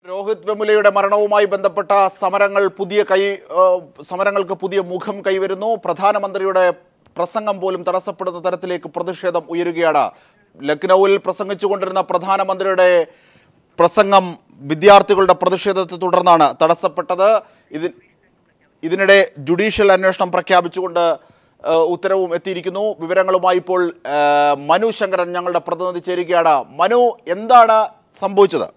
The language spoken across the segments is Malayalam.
രോഹിത് വെമുലയുടെ മരണവുമായി ബന്ധപ്പെട്ട സമരങ്ങൾ പുതിയ കൈ ഏഹ്, സമരങ്ങൾക്ക് പുതിയ മുഖം കൈവരുന്നു പ്രധാനമന്ത്രിയുടെ പ്രസംഗം പോലും തടസ്സപ്പെടുന്ന തരത്തിലേക്ക് പ്രതിഷേധം ഉയരുകയാണ് ലക്നൌവിൽ പ്രസംഗിച്ചുകൊണ്ടിരുന്ന പ്രധാനമന്ത്രിയുടെ പ്രസംഗം വിദ്യാർത്ഥികളുടെ പ്രതിഷേധത്തെ തുടർന്നാണ് തടസ്സപ്പെട്ടത് ഇത് ഇതിനിടെ ജുഡീഷ്യൽ അന്വേഷണം പ്രഖ്യാപിച്ചുകൊണ്ട് ഏഹ്, ഉത്തരവും എത്തിയിരിക്കുന്നു വിവരങ്ങളുമായി ഇപ്പോൾ ഏഹ്, മനു ശങ്കരൻ ഞങ്ങളുടെ പ്രതിനിധി ചേരുകയാണ് മനു എന്താണ് സംഭവിച്ചത്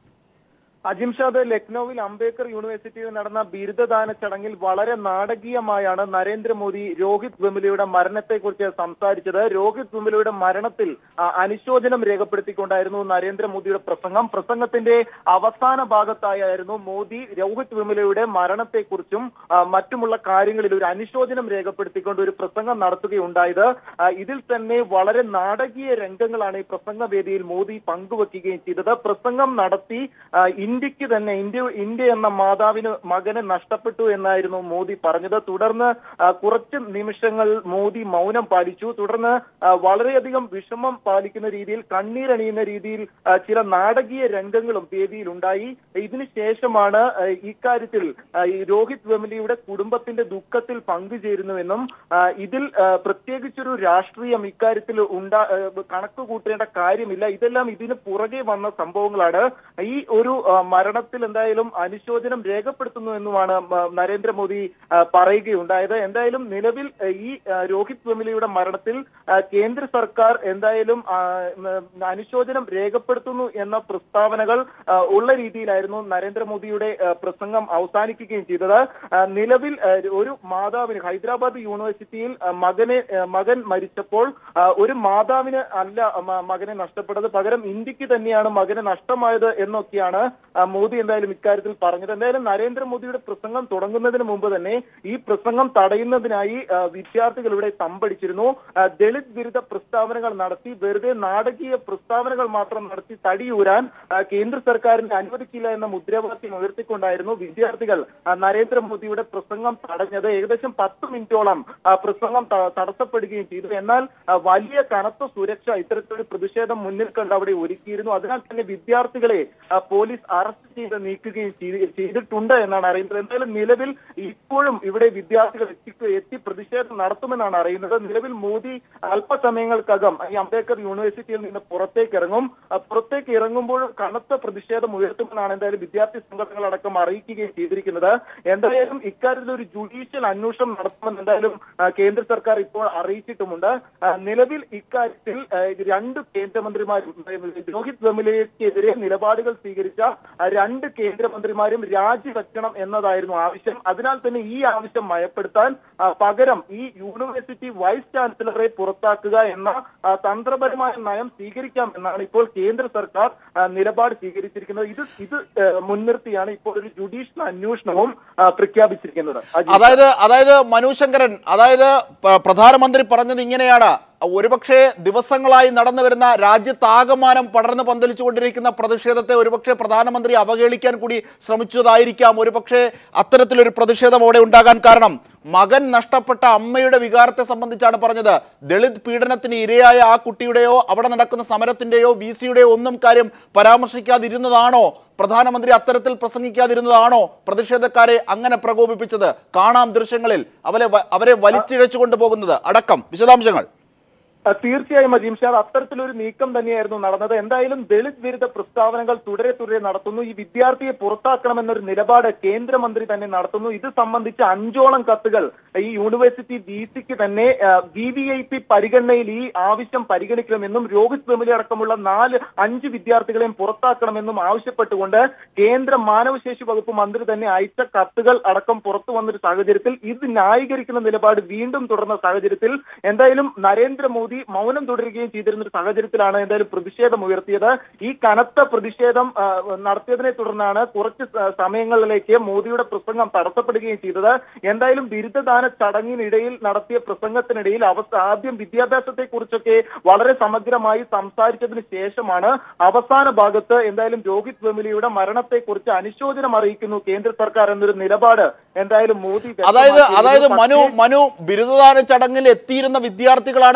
അജിംഷാദ് ലക്നൌവിൽ അംബേദ്കർ യൂണിവേഴ്സിറ്റിയിൽ നടന്ന ബിരുദദാന ചടങ്ങിൽ വളരെ നാടകീയമായാണ് നരേന്ദ്രമോദി രോഹിത് വെമുലയുടെ മരണത്തെക്കുറിച്ച് സംസാരിച്ചത് രോഹിത് വെമുലയുടെ മരണത്തിൽ ആ, അനുശോചനം രേഖപ്പെടുത്തിക്കൊണ്ടായിരുന്നു നരേന്ദ്രമോദിയുടെ പ്രസംഗം പ്രസംഗത്തിന്റെ അവസാന ഭാഗത്തായിരുന്നു മോദി രോഹിത് വെമുലയുടെ മരണത്തെക്കുറിച്ചും ആ, മറ്റുമുള്ള കാര്യങ്ങളിൽ ഒരു അനുശോചനം രേഖപ്പെടുത്തിക്കൊണ്ട് ഒരു പ്രസംഗം നടത്തുകയുണ്ടായത് ആ, ഇതിൽ തന്നെ വളരെ നാടകീയ രംഗങ്ങളാണ് ഈ പ്രസംഗ വേദിയിൽ മോദി പങ്കുവെക്കുകയും ചെയ്തത് പ്രസംഗം നടത്തി ആ, ഇന്ത്യക്ക് തന്നെ ഇന്ത്യ ഇന്ത്യ എന്ന മാതാവിന് മകനെ നഷ്ടപ്പെട്ടു എന്നായിരുന്നു മോദി പറഞ്ഞത് തുടർന്ന് ആ, കുറച്ച് നിമിഷങ്ങൾ മോദി മൗനം പാലിച്ചു തുടർന്ന് ആ, വളരെയധികം വിഷമം പാലിക്കുന്ന രീതിയിൽ കണ്ണീരണിയുന്ന രീതിയിൽ ആ, ചില നാടകീയ രംഗങ്ങളും വേദിയിൽ ഉണ്ടായി ഇതിനു ശേഷമാണ് ആ, ഇക്കാര്യത്തിൽ ആ, ഈ രോഹിത് വെമുലയുടെ കുടുംബത്തിന്റെ ദുഃഖത്തിൽ പങ്കുചേരുന്നുവെന്നും ആ, ഇതിൽ ആ, പ്രത്യേകിച്ചൊരു രാഷ്ട്രീയം ഇക്കാര്യത്തിൽ ഉണ്ടാ ആ, കണക്ക് കൂട്ടേണ്ട കാര്യമില്ല ഇതെല്ലാം ഇതിന് പുറകെ വന്ന സംഭവങ്ങളാണ് ഈ ഒരു ആ, മരണത്തിൽ എന്തായാലും അനുശോചനം രേഖപ്പെടുത്തുന്നു എന്നുമാണ് മ- നരേന്ദ്രമോദി ആ, പറയുകയുണ്ടായത് എന്തായാലും നിലവിൽ ആ, ഈ ആ, രോഹിത് വെമുലയുടെ മരണത്തിൽ ആ, കേന്ദ്ര സർക്കാർ എന്തായാലും ആ, ഉം, അനുശോചനം രേഖപ്പെടുത്തുന്നു എന്ന പ്രസ്താവനകൾ ആ, ഉള്ള രീതിയിലായിരുന്നു നരേന്ദ്രമോദിയുടെ ആ, പ്രസംഗം അവസാനിക്കുകയും ചെയ്തത് ആ, നിലവിൽ ആ, ഒരു മാതാവിന് ഹൈദരാബാദ് യൂണിവേഴ്സിറ്റിയിൽ ആ, മകനെ ആ, മകൻ മരിച്ചപ്പോൾ ആ, ഒരു മാതാവിന് അല്ല മ- മകനെ നഷ്ടപ്പെട്ടത് പകരം ഇന്ത്യക്ക് തന്നെയാണ് മകനെ നഷ്ടമായത് എന്നൊക്കെയാണ് ആ, മോദി എന്തായാലും ഇക്കാര്യത്തിൽ പറഞ്ഞത് എന്തായാലും നരേന്ദ്രമോദിയുടെ പ്രസംഗം തുടങ്ങുന്നതിന് മുമ്പ് തന്നെ ഈ പ്രസംഗം തടയുന്നതിനായി ആ, വിദ്യാർത്ഥികൾ ഇവിടെ തമ്പടിച്ചിരുന്നു ആ, ദളിത് വിരുദ്ധ പ്രസ്താവനകൾ നടത്തി വെറുതെ നാടകീയ പ്രസ്താവനകൾ മാത്രം നടത്തി തടിയൂരാൻ ആ, കേന്ദ്ര സർക്കാരിനെ അനുവദിക്കില്ല എന്ന മുദ്രാവാക്യം ഉയർത്തിക്കൊണ്ടായിരുന്നു വിദ്യാർത്ഥികൾ ആ, നരേന്ദ്രമോദിയുടെ പ്രസംഗം തടഞ്ഞത് ഏകദേശം പത്ത് മിനിറ്റോളം ആ, പ്രസംഗം ത- തടസ്സപ്പെടുകയും ചെയ്തു എന്നാൽ ആ, വലിയ കനത്ത സുരക്ഷ ഇത്തരത്തിലൊരു പ്രതിഷേധം മുന്നിൽ കണ്ട് അവിടെ ഒരുക്കിയിരുന്നു അതിനാൽ തന്നെ വിദ്യാർത്ഥികളെ ആ, പോലീസ് അറസ്റ്റ് ചെയ്ത് നീക്കുകയും ചെയ്തി- ചെയ്തിട്ടുണ്ട് എന്നാണ് അറിയുന്നത് എന്തായാലും നിലവിൽ ഇപ്പോഴും ഇവിടെ വിദ്യാർത്ഥികൾ എത്തി എത്തി പ്രതിഷേധം നടത്തുമെന്നാണ് അറിയുന്നത് നിലവിൽ മോദി അല്പസമയങ്ങൾക്കകം ഈ അംബേദ്കർ യൂണിവേഴ്സിറ്റിയിൽ നിന്ന് പുറത്തേക്ക് ഇറങ്ങും ആ, പുറത്തേക്ക് ഇറങ്ങുമ്പോഴും കനത്ത പ്രതിഷേധം ഉയർത്തുമെന്നാണ് എന്തായാലും വിദ്യാർത്ഥി സംഘടനകളടക്കം അറിയിക്കുകയും ചെയ്തിരിക്കുന്നത് എന്തായാലും ഇക്കാര്യത്തിൽ ഒരു ജുഡീഷ്യൽ അന്വേഷണം നടത്തുമെന്ന് എന്തായാലും ആ, കേന്ദ്ര സർക്കാർ ഇപ്പോൾ അറിയിച്ചിട്ടുമുണ്ട് ആ, നിലവിൽ ഇക്കാര്യത്തിൽ ആ, രണ്ട് കേന്ദ്രമന്ത്രിമാരും ഉം, രോഹിത് വെമുലയ്ക്കെതിരെ നിലപാടുകൾ സ്വീകരിച്ച ആ, രണ്ട് കേന്ദ്രമന്ത്രിമാരും രാജിവെക്കണം എന്നതായിരുന്നു ആവശ്യം അതിനാൽ തന്നെ ഈ ആവശ്യം മയപ്പെടുത്താൻ ആ, പകരം ഈ യൂണിവേഴ്സിറ്റി വൈസ് ചാൻസലറെ പുറത്താക്കുക എന്ന ആ, തന്ത്രപരമായ നയം സ്വീകരിക്കാം എന്നാണ് ഇപ്പോൾ കേന്ദ്ര സർക്കാർ ആ, നിലപാട് സ്വീകരിച്ചിരിക്കുന്നത് ഇത് ഇത് ആ, മുൻനിർത്തിയാണ് ഇപ്പോൾ ഒരു ജുഡീഷ്യൽ അന്വേഷണവും ആ, പ്രഖ്യാപിച്ചിരിക്കുന്നത് അജി. അതായത് അതായത് മനു ശങ്കരൻ അതായത് പ- പ്രധാനമന്ത്രി പറഞ്ഞത് ഇങ്ങനെയാണ് ഒരുപക്ഷെ ദിവസങ്ങളായി നടന്നു വരുന്ന രാജ്യത്താകമാനം പടർന്ന് പന്തലിച്ചുകൊണ്ടിരിക്കുന്ന പ്രതിഷേധത്തെ ഒരുപക്ഷെ പ്രധാനമന്ത്രി അവഹേളിക്കാൻ കൂടി ശ്രമിച്ചതായിരിക്കാം ഒരുപക്ഷെ അത്തരത്തിലൊരു പ്രതിഷേധം അവിടെ ഉണ്ടാകാൻ കാരണം മകൻ നഷ്ടപ്പെട്ട അമ്മയുടെ വികാരത്തെ സംബന്ധിച്ചാണ് പറഞ്ഞത് ദളിത് പീഡനത്തിന് ഇരയായ ആ കുട്ടിയുടെയോ അവിടെ നടക്കുന്ന സമരത്തിന്റെയോ വി സിയുടെയോ ഒന്നും കാര്യം പരാമർശിക്കാതിരുന്നതാണോ പ്രധാനമന്ത്രി അത്തരത്തിൽ പ്രസംഗിക്കാതിരുന്നതാണോ പ്രതിഷേധക്കാരെ അങ്ങനെ പ്രകോപിപ്പിച്ചത് കാണാം ദൃശ്യങ്ങളിൽ അവരെ വ- അവരെ വലിച്ചിഴച്ചു കൊണ്ടുപോകുന്നത് അടക്കം വിശദാംശങ്ങൾ ആ, തീർച്ചയായും അജീംഷാദ് അത്തരത്തിലൊരു നീക്കം തന്നെയായിരുന്നു നടന്നത് എന്തായാലും ദളിത് വിരുദ്ധ പ്രസ്താവനകൾ തുടരെ തുടരെ നടത്തുന്നു ഈ വിദ്യാർത്ഥിയെ പുറത്താക്കണമെന്നൊരു നിലപാട് കേന്ദ്രമന്ത്രി തന്നെ നടത്തുന്നു ഇത് സംബന്ധിച്ച് അഞ്ചോളം കത്തുകൾ ഈ യൂണിവേഴ്സിറ്റി വി സിക്ക് തന്നെ വി വി ഐ പി പരിഗണനയിൽ ഈ ആവശ്യം പരിഗണിക്കണമെന്നും രോഹിത് വെമുല അടക്കമുള്ള നാല് അഞ്ച് വിദ്യാർത്ഥികളെയും പുറത്താക്കണമെന്നും ആവശ്യപ്പെട്ടുകൊണ്ട് കേന്ദ്ര മാനവശേഷി വകുപ്പ് മന്ത്രി തന്നെ അയച്ച കത്തുകൾ അടക്കം പുറത്തു വന്നൊരു സാഹചര്യത്തിൽ ഇത് ന്യായീകരിക്കുന്ന നിലപാട് വീണ്ടും തുടർന്ന സാഹചര്യത്തിൽ എന്തായാലും നരേന്ദ്രമോദി മൗനം തുടരുകയും ചെയ്തിരുന്ന ഒരു സാഹചര്യത്തിലാണ് എന്തായാലും പ്രതിഷേധം ഉയർത്തിയത് ഈ കനത്ത പ്രതിഷേധം ആ, നടത്തിയതിനെ തുടർന്നാണ് കുറച്ച് സ- സമയങ്ങളിലേക്ക് മോദിയുടെ പ്രസംഗം തടസ്സപ്പെടുകയും ചെയ്തത് എന്തായാലും ബിരുദദാന ചടങ്ങിനിടയിൽ നടത്തിയ പ്രസംഗത്തിനിടയിൽ അവസ്ഥ ആദ്യം വിദ്യാഭ്യാസത്തെ കുറിച്ചൊക്കെ വളരെ സമഗ്രമായി സംസാരിച്ചതിന് ശേഷമാണ് അവസാന ഭാഗത്ത് എന്തായാലും രോഹിത് വെമുലയുടെ മരണത്തെക്കുറിച്ച് അനുശോചനം അറിയിക്കുന്നു കേന്ദ്ര സർക്കാർ എന്നൊരു നിലപാട് എന്തായാലും മോദി അതായത് വ്യക്തമാക്കിയിരുന്നു. അതായത് മനു പക്ഷേ- മനു ബിരുദദാന ചടങ്ങിൽ എത്തിയിരുന്ന വിദ്യാർത്ഥികളാണ് പ്രതിഷേധിച്ചത്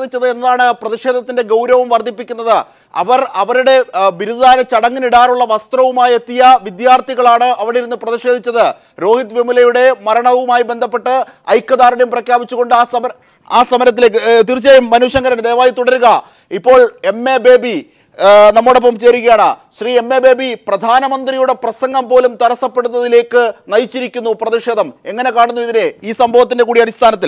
പ്രതിഷേധിച്ചത് എന്നതാണ് പ്രതിഷേധത്തിന്റെ ഗൗരവം വർദ്ധിപ്പിക്കുന്നത് അവർ അവരുടെ ആ, ബിരുദദാന ചടങ്ങിനിടാറുള്ള വസ്ത്രവുമായി എത്തിയ വിദ്യാർത്ഥികളാണ് അവിടെ ഇരുന്ന് പ്രതിഷേധിച്ചത് രോഹിത് വിമലയുടെ മരണവുമായി ബന്ധപ്പെട്ട് ഐക്യദാർഢ്യം പ്രഖ്യാപിച്ചുകൊണ്ട് ആ സമര ആ സമരത്തിലേക്ക് ഏ, തീർച്ചയായും മനു ശങ്കരൻ ദയവായി തുടരുക ഇപ്പോൾ എം എ ബേബി ആ, നമ്മോടൊപ്പം ചേരുകയാണ് ശ്രീ എം എ ബേബി പ്രധാനമന്ത്രിയുടെ പ്രസംഗം പോലും തടസ്സപ്പെടുന്നതിലേക്ക് നയിച്ചിരിക്കുന്നു പ്രതിഷേധം എങ്ങനെ കാണുന്നു ഇതിനെ ഈ സംഭവത്തിന്റെ കൂടി അടിസ്ഥാനത്തിൽ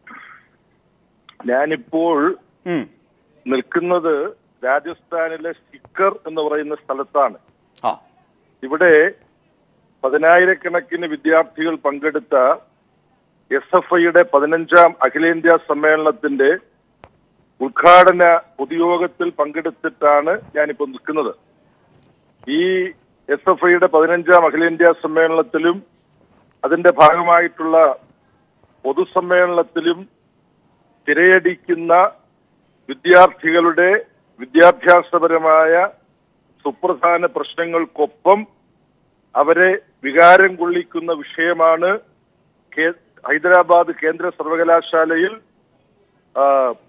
ഞാനിപ്പോൾ ഉം. നിൽക്കുന്നത് രാജസ്ഥാനിലെ സിക്കർ എന്ന് പറയുന്ന സ്ഥലത്താണ് ആ ഇവിടെ പതിനായിരക്കണക്കിന് വിദ്യാർത്ഥികൾ പങ്കെടുത്ത എസ് എഫ് ഐയുടെ പതിനഞ്ചാം അഖിലേന്ത്യാ സമ്മേളനത്തിന്റെ ഉദ്ഘാടന പൊതുയോഗത്തിൽ പങ്കെടുത്തിട്ടാണ് ഞാനിപ്പോൾ നിൽക്കുന്നത് ഈ എസ് എഫ് ഐയുടെ പതിനഞ്ചാം അഖിലേന്ത്യാ സമ്മേളനത്തിലും അതിന്റെ ഭാഗമായിട്ടുള്ള പൊതുസമ്മേളനത്തിലും തിരയടിക്കുന്ന വിദ്യാർത്ഥികളുടെ വിദ്യാഭ്യാസപരമായ സുപ്രധാന പ്രശ്നങ്ങൾക്കൊപ്പം അവരെ വികാരം കൊള്ളിക്കുന്ന വിഷയമാണ് കേ- ഹൈദരാബാദ് കേന്ദ്ര സർവകലാശാലയിൽ ആ,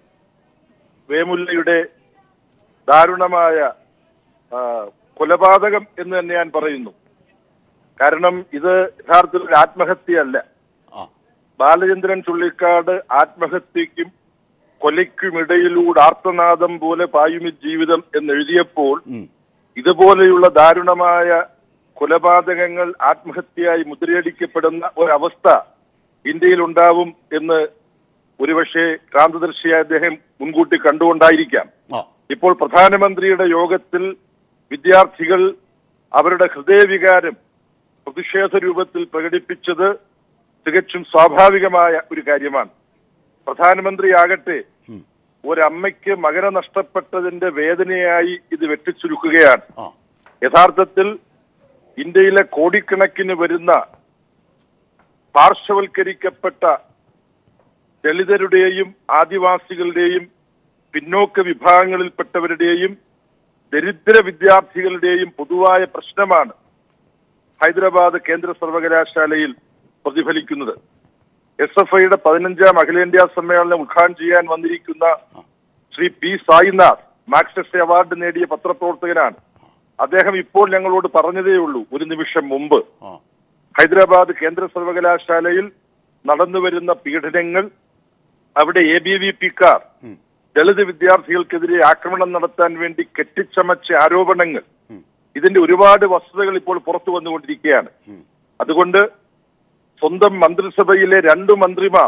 വേമുല്ലയുടെ ദാരുണമായ ആ, കൊലപാതകം എന്ന് തന്നെ ഞാൻ പറയുന്നു കാരണം ഇത് യഥാർത്ഥത്തിൽ ഒരു ആത്മഹത്യയല്ല ആ ബാലചന്ദ്രൻ ചുള്ളിക്കാട് ആത്മഹത്യക്കും കൊലയ്ക്കുമിടയിലൂടെ ആർത്തനാദം പോലെ പായുമി ജീവിതം എന്നെഴുതിയപ്പോൾ ഉം. ഇതുപോലെയുള്ള ദാരുണമായ കൊലപാതകങ്ങൾ ആത്മഹത്യയായി മുദ്രയടിക്കപ്പെടുന്ന ഒരവസ്ഥ ഇന്ത്യയിൽ ഉണ്ടാവും എന്ന് ഒരുപക്ഷെ ക്രാന്തദർശിയായ അദ്ദേഹം മുൻകൂട്ടി കണ്ടുകൊണ്ടായിരിക്കാം ആ ഇപ്പോൾ പ്രധാനമന്ത്രിയുടെ യോഗത്തിൽ വിദ്യാർത്ഥികൾ അവരുടെ ഹൃദയവികാരം പ്രതിഷേധ രൂപത്തിൽ പ്രകടിപ്പിച്ചത് തികച്ചും സ്വാഭാവികമായ ഒരു കാര്യമാണ് പ്രധാനമന്ത്രിയാകട്ടെ ഒരമ്മയ്ക്ക് മകനെ നഷ്ടപ്പെട്ടതിന്റെ വേദനയായി ഇത് വെട്ടിച്ചുരുക്കുകയാണ് ആ യഥാർത്ഥത്തിൽ ഇന്ത്യയിലെ കോടിക്കണക്കിന് വരുന്ന പാർശ്വവൽക്കരിക്കപ്പെട്ട ദളിതരുടെയും ആദിവാസികളുടെയും പിന്നോക്ക വിഭാഗങ്ങളിൽപ്പെട്ടവരുടെയും ദരിദ്ര വിദ്യാർത്ഥികളുടെയും പൊതുവായ പ്രശ്നമാണ് ഹൈദരാബാദ് കേന്ദ്ര സർവകലാശാലയിൽ പ്രതിഫലിക്കുന്നത് എസ് എഫ് ഐയുടെ പതിനഞ്ചാം അഖിലേന്ത്യാ സമ്മേളനം ഉദ്ഘാടനം ചെയ്യാൻ വന്നിരിക്കുന്ന Shri P Sainath Magsaysay award നേടിയ പത്രപ്രവർത്തകനാണ് അദ്ദേഹം ഇപ്പോൾ ഞങ്ങളോട് പറഞ്ഞതേ ഉള്ളൂ ഒരു നിമിഷം മുമ്പ് ആ ഹൈദരാബാദ് കേന്ദ്ര സർവകലാശാലയിൽ നടന്നുവരുന്ന പീഡനങ്ങൾ അവിടെ എ ബി വി പിക്കാർ ദളിത് വിദ്യാർത്ഥികൾക്കെതിരെ ആക്രമണം നടത്താൻ വേണ്ടി കെട്ടിച്ചമച്ച ആരോപണങ്ങൾ ഇതിന്റെ ഒരുപാട് വസ്തുതകൾ ഇപ്പോൾ പുറത്തു വന്നുകൊണ്ടിരിക്കുകയാണ് അതുകൊണ്ട് സ്വന്തം മന്ത്രിസഭയിലെ രണ്ടു മന്ത്രിമാർ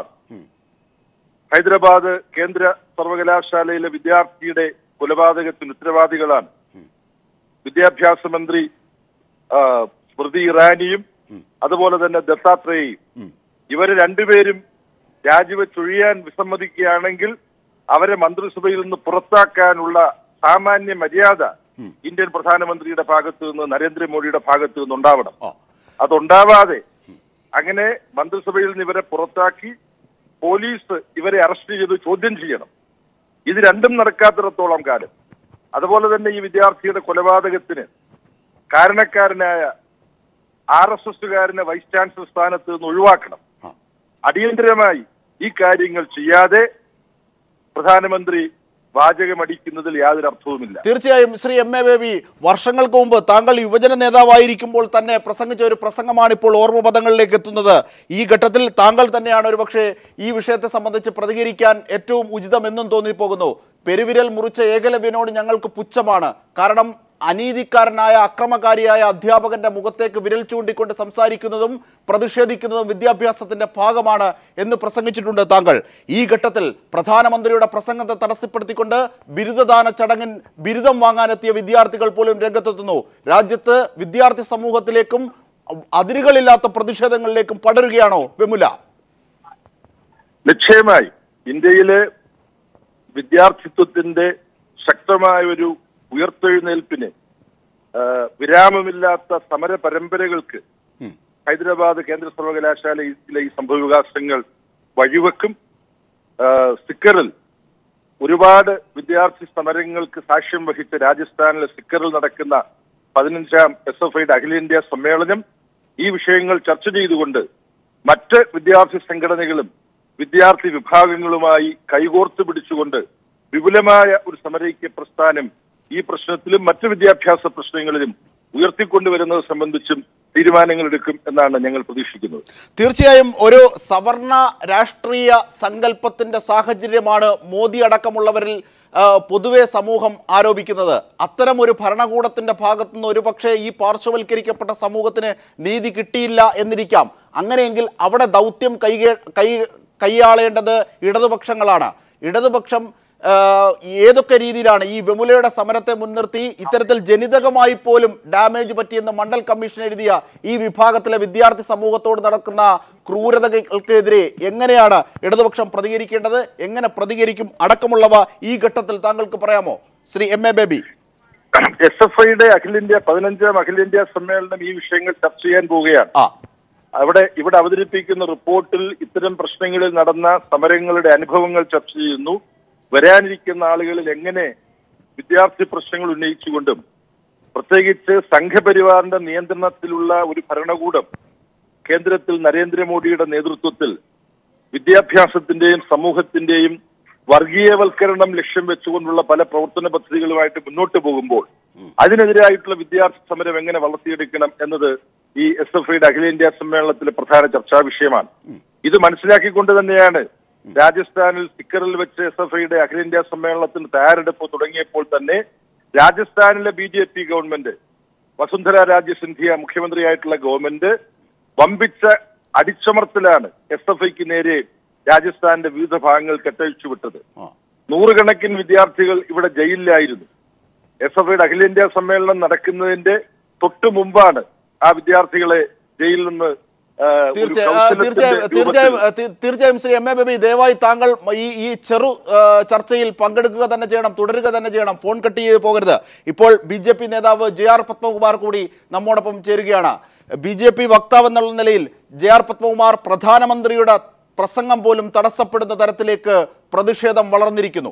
ഹൈദരാബാദ് കേന്ദ്ര സർവകലാശാലയിലെ വിദ്യാർത്ഥിയുടെ കൊലപാതകത്തിന് ഉത്തരവാദികളാണ് വിദ്യാഭ്യാസ മന്ത്രി ആ, സ്മൃതി ഇറാനിയും അതുപോലെ തന്നെ ദത്താത്രേയയും ഇവര് രണ്ടുപേരും രാജിവെച്ചൊഴിയാൻ വിസമ്മതിക്കുകയാണെങ്കിൽ അവരെ മന്ത്രിസഭയിൽ നിന്ന് പുറത്താക്കാനുള്ള സാമാന്യ മര്യാദ ഇന്ത്യൻ പ്രധാനമന്ത്രിയുടെ ഭാഗത്ത് നിന്ന് നരേന്ദ്രമോദിയുടെ ഭാഗത്ത് നിന്ന് ഉണ്ടാവണം ആ അതുണ്ടാവാതെ അങ്ങനെ മന്ത്രിസഭയിൽ നിന്ന് ഇവരെ പുറത്താക്കി പോലീസ് ഇവരെ അറസ്റ്റ് ചെയ്ത് ചോദ്യം ചെയ്യണം ഇത് രണ്ടും നടക്കാത്തിടത്തോളം കാലം അതുപോലെ തന്നെ ഈ വിദ്യാർത്ഥിയുടെ കൊലപാതകത്തിന് കാരണക്കാരനായ ആർ എസ് എസുകാരനെ വൈസ് ചാൻസലർ സ്ഥാനത്ത് നിന്ന് ഒഴിവാക്കണം ആ. അടിയന്തരമായി ഈ കാര്യങ്ങൾ ചെയ്യാതെ പ്രധാനമന്ത്രി വാചകമടിക്കുന്നതിൽ യാതൊരു അർത്ഥവുമില്ല തീർച്ചയായും ശ്രീ എം എ ബേബി വർഷങ്ങൾക്ക് മുമ്പ് താങ്കൾ യുവജന നേതാവായിരിക്കുമ്പോൾ തന്നെ പ്രസംഗിച്ച ഒരു പ്രസംഗമാണ് ഇപ്പോൾ ഓർമ്മ പദങ്ങളിലേക്ക് എത്തുന്നത് ഈ ഘട്ടത്തിൽ താങ്കൾ തന്നെയാണ് ഒരുപക്ഷെ ഈ വിഷയത്തെ സംബന്ധിച്ച് പ്രതികരിക്കാൻ ഏറ്റവും ഉചിതമെന്നും തോന്നിപ്പോകുന്നു പെരുവിരൽ മുറിച്ച ഏകലവ്യനോട് ഞങ്ങൾക്ക് പുച്ഛമാണ് കാരണം അനീതിക്കാരനായ അക്രമകാരിയായ അധ്യാപകന്റെ മുഖത്തേക്ക് വിരൽ ചൂണ്ടിക്കൊണ്ട് സംസാരിക്കുന്നതും പ്രതിഷേധിക്കുന്നതും വിദ്യാഭ്യാസത്തിന്റെ ഭാഗമാണ് എന്ന് പ്രസംഗിച്ചിട്ടുണ്ട് താങ്കൾ ഈ ഘട്ടത്തിൽ പ്രധാനമന്ത്രിയുടെ പ്രസംഗത്തെ തടസ്സപ്പെടുത്തിക്കൊണ്ട് ബിരുദദാന ചടങ്ങിൽ ബിരുദം വാങ്ങാനെത്തിയ വിദ്യാർത്ഥികൾ പോലും രംഗത്തെത്തുന്നു രാജ്യത്ത് വിദ്യാർത്ഥി സമൂഹത്തിലേക്കും അതിരുകളില്ലാത്ത പ്രതിഷേധങ്ങളിലേക്കും പടരുകയാണോ വെമുല നിശ്ചയമായി ഇന്ത്യയിലെ വിദ്യാർത്ഥിത്വത്തിന്റെ ശക്തമായ ഒരു ഉയർത്തെഴുന്നേൽപ്പിന് ആ, വിരാമമില്ലാത്ത സമര പരമ്പരകൾക്ക് ഹൈദരാബാദ് കേന്ദ്ര സർവകലാശാലയിലെ ഈ സംഭവ വികാസങ്ങൾ വഴിവെക്കും ആ, സിക്കറിൽ ഒരുപാട് വിദ്യാർത്ഥി സമരങ്ങൾക്ക് സാക്ഷ്യം വഹിച്ച രാജസ്ഥാനിലെ സിക്കറിൽ നടക്കുന്ന പതിനഞ്ചാം എസ് എഫ് ഐയുടെ അഖിലേന്ത്യാ സമ്മേളനം ഈ വിഷയങ്ങൾ ചർച്ച ചെയ്തുകൊണ്ട് മറ്റ് വിദ്യാർത്ഥി സംഘടനകളും വിദ്യാർത്ഥി വിഭാഗങ്ങളുമായി കൈകോർത്ത് പിടിച്ചുകൊണ്ട് വിപുലമായ ഒരു സമരൈക്യ പ്രസ്ഥാനം ഈ പ്രശ്നത്തിലും മറ്റു വിദ്യാഭ്യാസ പ്രശ്നങ്ങളിലും ഉയർത്തിക്കൊണ്ടുവരുന്നത് സംബന്ധിച്ചും തീരുമാനങ്ങൾ എടുക്കും എന്നാണ് ഞങ്ങൾ പ്രതീക്ഷിക്കുന്നത് തീർച്ചയായും ഒരു സവർണ രാഷ്ട്രീയ സങ്കല്പത്തിന്റെ സാഹചര്യമാണ് മോദി അടക്കമുള്ളവരിൽ ആ, പൊതുവെ സമൂഹം ആരോപിക്കുന്നത് അത്തരം ഒരു ഭരണകൂടത്തിന്റെ ഭാഗത്തുനിന്ന് ഒരുപക്ഷെ ഈ പാർശ്വവൽക്കരിക്കപ്പെട്ട സമൂഹത്തിന് നീതി കിട്ടിയില്ല എന്നിരിക്കാം അങ്ങനെയെങ്കിൽ അവിടെ ദൗത്യം കൈ കൈ കൈയാളേണ്ടത് ഇടതുപക്ഷങ്ങളാണ് ഇടതുപക്ഷം ആ, ഏതൊക്കെ രീതിയിലാണ് ഈ വിമുലയുടെ സമരത്തെ മുൻനിർത്തി ഇത്തരത്തിൽ ജനിതകമായി പോലും ഡാമേജ് പറ്റിയെന്ന് മണ്ഡൽ കമ്മീഷൻ എഴുതിയ ഈ വിഭാഗത്തിലെ വിദ്യാർത്ഥി സമൂഹത്തോട് നടക്കുന്ന ക്രൂരതകൾക്കെതിരെ എങ്ങനെയാണ് ഇടതുപക്ഷം പ്രതികരിക്കേണ്ടത് എങ്ങനെ പ്രതികരിക്കും അടക്കമുള്ളവ ഈ ഘട്ടത്തിൽ താങ്കൾക്ക് പറയാമോ Shri M A Baby S F ഐയുടെ അഖിലേന്ത്യാ പതിനഞ്ചാം അഖിലേന്ത്യാ സമ്മേളനം ഈ വിഷയങ്ങൾ ചർച്ച ചെയ്യാൻ പോവുകയാണ് ആ അവിടെ ഇവിടെ അവതരിപ്പിക്കുന്ന റിപ്പോർട്ടിൽ ഇത്തരം പ്രശ്നങ്ങളിൽ നടന്ന സമരങ്ങളുടെ അനുഭവങ്ങൾ ചർച്ച ചെയ്യുന്നു വരാനിരിക്കുന്ന ആളുകളിൽ എങ്ങനെ വിദ്യാർത്ഥി പ്രശ്നങ്ങൾ ഉന്നയിച്ചുകൊണ്ടും പ്രത്യേകിച്ച് സംഘപരിവാറിന്റെ നിയന്ത്രണത്തിലുള്ള ഒരു ഭരണകൂടം കേന്ദ്രത്തിൽ നരേന്ദ്രമോദിയുടെ നേതൃത്വത്തിൽ വിദ്യാഭ്യാസത്തിന്റെയും സമൂഹത്തിന്റെയും വർഗീയവൽക്കരണം ലക്ഷ്യം വെച്ചുകൊണ്ടുള്ള പല പ്രവർത്തന പദ്ധതികളുമായിട്ട് മുന്നോട്ട് പോകുമ്പോൾ അതിനെതിരായിട്ടുള്ള വിദ്യാർത്ഥി സമരം എങ്ങനെ വളർത്തിയെടുക്കണം എന്നത് ഈ എസ് എഫ് ഐയുടെ അഖിലേന്ത്യാ സമ്മേളനത്തിലെ പ്രധാന ചർച്ചാ വിഷയമാണ് ഇത് മനസ്സിലാക്കിക്കൊണ്ട് തന്നെയാണ് രാജസ്ഥാനിൽ സ്റ്റിക്കറിൽ വെച്ച് എസ് എഫ് ഐയുടെ അഖിലേന്ത്യാ സമ്മേളനത്തിന് തയ്യാറെടുപ്പ് തുടങ്ങിയപ്പോൾ തന്നെ രാജസ്ഥാനിലെ B J P government Vasundhara Raje Scindia മുഖ്യമന്ത്രിയായിട്ടുള്ള ഗവൺമെന്റ് വമ്പിച്ച അടിച്ചമർത്തലാണ് എസ് എഫ് ഐക്ക് നേരെ രാജസ്ഥാന്റെ വിവിധ ഭാഗങ്ങൾ കെട്ടഴിച്ചു വിട്ടത് ആ. നൂറുകണക്കിന് വിദ്യാർത്ഥികൾ ഇവിടെ ജയിലിലായിരുന്നു എസ് എഫ് ഐയുടെ അഖിലേന്ത്യാ സമ്മേളനം നടക്കുന്നതിന്റെ തൊട്ടു മുമ്പാണ് ആ വിദ്യാർത്ഥികളെ ജയിലിൽ നിന്ന് ആ, ഒരു തീർച്ചയായും ആ, കൗൺസിലത്തിന്റെ തീർച്ചയായും രൂപത്തിൽ തീർച്ചയായും ആ, തീ- തീർച്ചയായും ശ്രീ എം എ ബേബി ദയവായി താങ്കൾ ഈ ഈ ചെറു ആ, ചർച്ചയിൽ പങ്കെടുക്കുക തന്നെ ചെയ്യണം തുടരുക തന്നെ ചെയ്യണം ഫോൺ കട്ട് ചെയ്ത് പോകരുത് ഇപ്പോൾ ബി ജെ പി നേതാവ് ജെ ആർ പത്മകുമാർ കൂടി നമ്മോടൊപ്പം ചേരുകയാണ് ബി ജെ പി വക്താവ് എന്നുള്ള നിലയിൽ ജെ ആർ പത്മകുമാർ പ്രധാനമന്ത്രിയുടെ പ്രസംഗം പോലും തടസ്സപ്പെടുന്ന തരത്തിലേക്ക് പ്രതിഷേധം വളർന്നിരിക്കുന്നു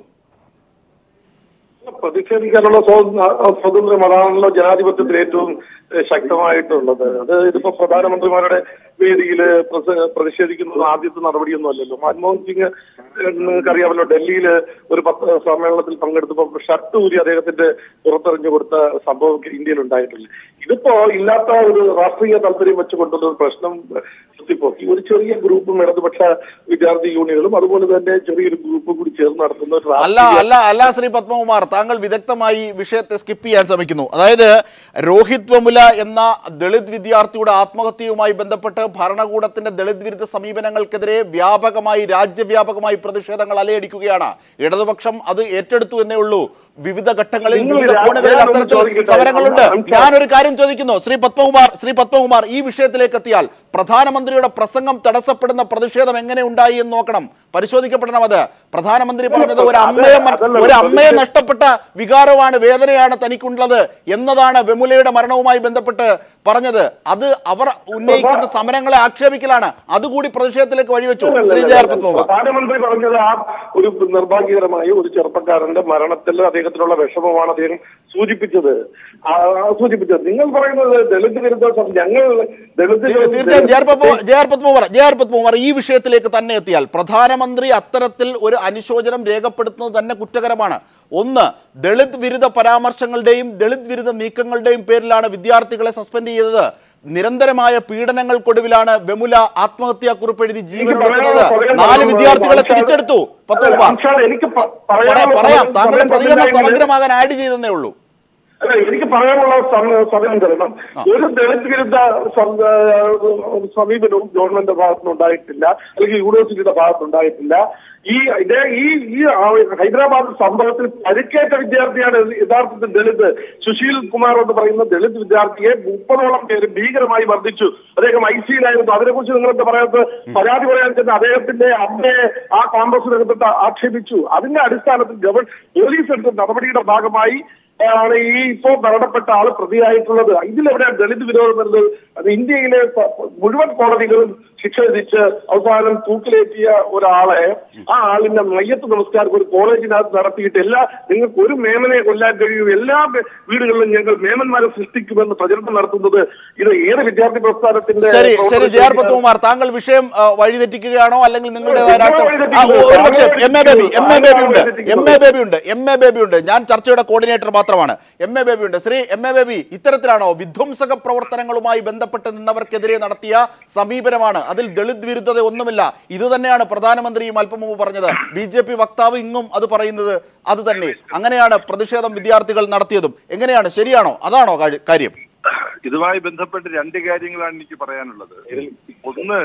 പ്രതിഷേധിക്കാനുള്ള സ്വാത- സ്വാതന്ത്ര്യം അതാണല്ലോ ജനാധിപത്യത്തിൽ ഏറ്റവും ഏഹ്, ശക്തമായിട്ടുള്ളത് അത് ഇതിപ്പോ പ്രധാനമന്ത്രിമാരുടെ വേദിയിൽ പ്രതിഷേധിക്കുന്നത് ആദ്യത്തെ നടപടിയൊന്നും അല്ലല്ലോ മൻമോഹൻ സിംഗ് നിങ്ങൾക്ക് അറിയാമല്ലോ ഡൽഹിയിൽ ഒരു പത്ര സമ്മേളനത്തിൽ പങ്കെടുത്തപ്പോൾ ഷർട്ട് ഊരി അദ്ദേഹത്തിന്റെ പുറത്തെറിഞ്ഞു കൊടുത്ത സംഭവം ഇന്ത്യയിൽ ഉണ്ടായിട്ടില്ല ഇതിപ്പോ ഇല്ലാത്ത ഒരു രാഷ്ട്രീയ താല്പര്യം വെച്ചുകൊണ്ടുള്ള ഒരു പ്രശ്നം കുത്തിപ്പോക്കി ഒരു ചെറിയ ഗ്രൂപ്പും ഇടതുപക്ഷ വിദ്യാർത്ഥി യൂണിയനുകളും അതുപോലെ തന്നെ ചെറിയൊരു ഗ്രൂപ്പും കൂടി ചേർന്ന് നടത്തുന്ന ഒരു അല്ല രാഷ്ട്രീയ അല്ല അല്ല ശ്രീ പത്മകുമാർ താങ്കൾ വിദഗ്ധമായി വിഷയത്തെ സ്കിപ്പ് ചെയ്യാൻ ശ്രമിക്കുന്നു അതായത് രോഹിത് വെമുല എന്ന ദളിത് വിദ്യാർത്ഥിയുടെ ആത്മഹത്യയുമായി ബന്ധപ്പെട്ട് ഭരണകൂടത്തിന്റെ ദളിത് വിരുദ്ധ സമീപനങ്ങൾക്കെതിരെ വ്യാപകമായി രാജ്യവ്യാപകമായി പ്രതിഷേധങ്ങൾ അലയടിക്കുകയാണ് ഇടതുപക്ഷം അത് ഏറ്റെടുത്തു എന്നേ ഉള്ളൂ വിവിധ ഘട്ടങ്ങളിൽ നിങ്ങൾ വിവിധ ഞാൻ- കോണുകളിൽ ഞാനൊന്ന് അത്തരത്തിൽ ചോദിക്കട്ടെ? സമരങ്ങളുണ്ട് I'm sorry. ഞാനൊരു കാര്യം ചോദിക്കുന്നു ശ്രീ പത്മകുമാർ ശ്രീ പത്മകുമാർ ഈ വിഷയത്തിലേക്ക് എത്തിയാൽ പ്രധാനമന്ത്രിയുടെ പ്രസംഗം തടസ്സപ്പെടുന്ന പ്രതിഷേധം എങ്ങനെ ഉണ്ടായി എന്ന് നോക്കണം പരിശോധിക്കപ്പെടണം അത് പ്രധാനമന്ത്രി പറഞ്ഞത് ഒരു അമ്മയെ മ- അതല്ല, ഒരു അമ്മയെ പ്രതിഷേ- നഷ്ടപ്പെട്ട വികാരമാണ് വേദനയാണ് തനിക്കുള്ളത് എന്നതാണ് വെമുലയുടെ മരണവുമായി ബന്ധപ്പെട്ട് പറഞ്ഞത് അത് അവർ ഉന്നയിക്കുന്ന സമരങ്ങളെ ആക്ഷേപിക്കലാണ് അതുകൂടി പ്രതിഷേധത്തിലേക്ക് വഴിവെച്ചു ശ്രീ ജെ ആർ പത്മകുമാർ പ്രധാനമന്ത്രി പറഞ്ഞത് ആ ഒരു നിർഭാഗ്യകരമായ ഒരു ചെറുപ്പക്കാരന്റെ മരണത്തിൽ അദ്ദേഹത്തിനുള്ള വിഷമമാണ് അദ്ദേഹം സൂചിപ്പിച്ചത് ആ, ആ സൂചിപ്പിച്ചത് നിങ്ങൾ പറയുന്നത് ദളിത് വിരുദ്ധ സം- ഞങ്ങൾ ദളിത് തീ- തീർച്ചയായും J R Padma- J R Padmakumar J R Padmakumar ഈ വിഷയത്തിലേക്ക് തന്നെ എത്തിയാൽ പ്രധാനമന്ത്രി അത്തരത്തിൽ ഒരു അനുശോചനം രേഖപ്പെടുത്തുന്നത് തന്നെ കുറ്റകരമാണ് ഒന്ന് ദളിത് വിരുദ്ധ പരാമർശങ്ങളുടെയും ദളിത് വിരുദ്ധ നീക്കങ്ങളുടെയും പേരിലാണ് വിദ്യാർത്ഥികളെ സസ്പെൻഡ് ചെയ്തത് നിരന്തരമായ പീഡനങ്ങൾക്കൊടുവിലാണ് വെമുല ആത്മഹത്യാ കുറിപ്പ് എഴുതി ജീവൻ പറയാനുള്ള എടുക്കുന്നത് പറയാൻ നാല് പറഞ്ഞു. വിദ്യാർത്ഥികളെ അംഷാദ് തിരിച്ചെടുത്തു അല്ല, പത്മകുമാർ അംഷാദ് എനിക്ക് പ- പറയാം പറയാനുള്ള പറയാം സമയം- താങ്കളുടെ സമയം പ്രതികരണം തന്നില്ലെങ്കിൽ- സമഗ്രമാകാൻ ആഡ് ചെയ്തെന്നേ ഉള്ളൂ അല്ല എനിക്ക് പറയാനുള്ള സമ- സമയം തരണം ഒരു ദളിത് വിരുദ്ധ സം- ഏഹ് സമീപനവും ഗവൺമെന്റിന്റെ ഭാഗത്തുനിന്ന് ഉണ്ടായിട്ടില്ല അല്ലെങ്കിൽ യൂണിവേഴ്സിറ്റിയുടെ ഭാഗത്ത് ഉണ്ടായിട്ടില്ല ഈ ഇതേ ഈ ഈ ആ ഹൈദരാബാദ് സംഭവത്തിൽ പരിക്കേറ്റ വിദ്യാർത്ഥിയാണ് യഥാർത്ഥത്തിൽ ദളിത് സുശീൽ കുമാർ എന്ന് പറയുന്ന ദളിത് വിദ്യാർത്ഥിയെ മുപ്പതോളം പേര് ഭീകരമായി വർദ്ധിച്ചു അദ്ദേഹം ഐ സിയിലായിരുന്നു അതിനെക്കുറിച്ച് നിങ്ങൾക്ക് പറയാത്ത പരാതി പറയാൻ ചെന്ന അദ്ദേഹത്തിന്റെ അമ്മയെ ആ ക്യാമ്പസിനകത്ത് ആക്ഷേപിച്ചു അതിന്റെ അടിസ്ഥാനത്തിൽ ഗവൺ പോലീസ് എടുത്ത നടപടിയുടെ ഭാഗമായി ആണ് ഈ ഇപ്പോ മരണപ്പെട്ട ആള് പ്രതിയായിട്ടുള്ളത് ഇതിലെവിടെയാണ് ദളിത് വിരോധം വരുന്നത് അത് ഇന്ത്യയിലെ പ- പ- മുഴുവൻ കോടതികളും ശിക്ഷ വിധിച്ച് അവസാനം തൂക്കിലേറ്റിയ ഒരാളെ ആ ആളിന്റെ മയ്യത്ത് നമസ്കാരം ഒരു കോളേജിനകത്ത് നടത്തിയിട്ട് എല്ലാ നിങ്ങൾക്ക് ഒരു മേമനെ കൊല്ലാൻ കഴിയും എല്ലാ വെ- വീടുകളിലും ഞങ്ങൾ മേമന്മാരെ സൃഷ്ടിക്കുമെന്ന് പ്രചരണം നടത്തുന്നത് ഇത് ഏത് വിദ്യാർത്ഥി പ്രസ്ഥാനത്തിന്റെ ശരി ശരി ജെ ആർ പ്രവർത്തകരാണ്? പത്മകുമാർ താങ്കൾ വിഷയം ആ, വഴിതെറ്റിക്കുകയാണോ അല്ലെങ്കിൽ നിങ്ങളുടേതായ ഞാൻ രാഷ്ട്രീയ- ആ, വഴിതെറ്റിക്കുന്നു. ഒരു പക്ഷേ ഞാൻ M A Baby M A Baby ഉണ്ട് വഴിതെറ്റിക്കുന്നു. എം എ ബേബി ഉണ്ട് എം എ ബേബി ഉണ്ട് ഞാൻ ചർച്ചയുടെ കോർഡിനേറ്റർ മാത്രമാണ് എം എ ബേബി ഉണ്ട് ശ്രീ എം എ ബേബി ഇത്തരത്തിലാണോ വിധ്വംസക പ്രവർത്തനങ്ങളുമായി ബന്ധപ്പെട്ട് നിന്നവർക്കെതിരെ നടത്തിയ സമീപനമാണ് അതിൽ ദളിത് വിരുദ്ധത ഒന്നുമില്ല ഇത് തന്നെയാണ് പ്രധാനമന്ത്രിയും അല്പം മുമ്പ് പറഞ്ഞത് ബി ജെ പി വക്താവ് ഇങ്ങും അത് പറയുന്നത് അത് തന്നെ അങ്ങനെയാണ് പ്രതിഷേധം വിദ്യാർത്ഥികൾ നടത്തിയതും എങ്ങനെയാണ് ശരിയാണോ അതാണോ കാര്യം- കാര്യം ഇതുമായി ബന്ധപ്പെട്ട് രണ്ട് കാര്യങ്ങളാണ് എനിക്ക് പറയാനുള്ളത് ഒന്ന്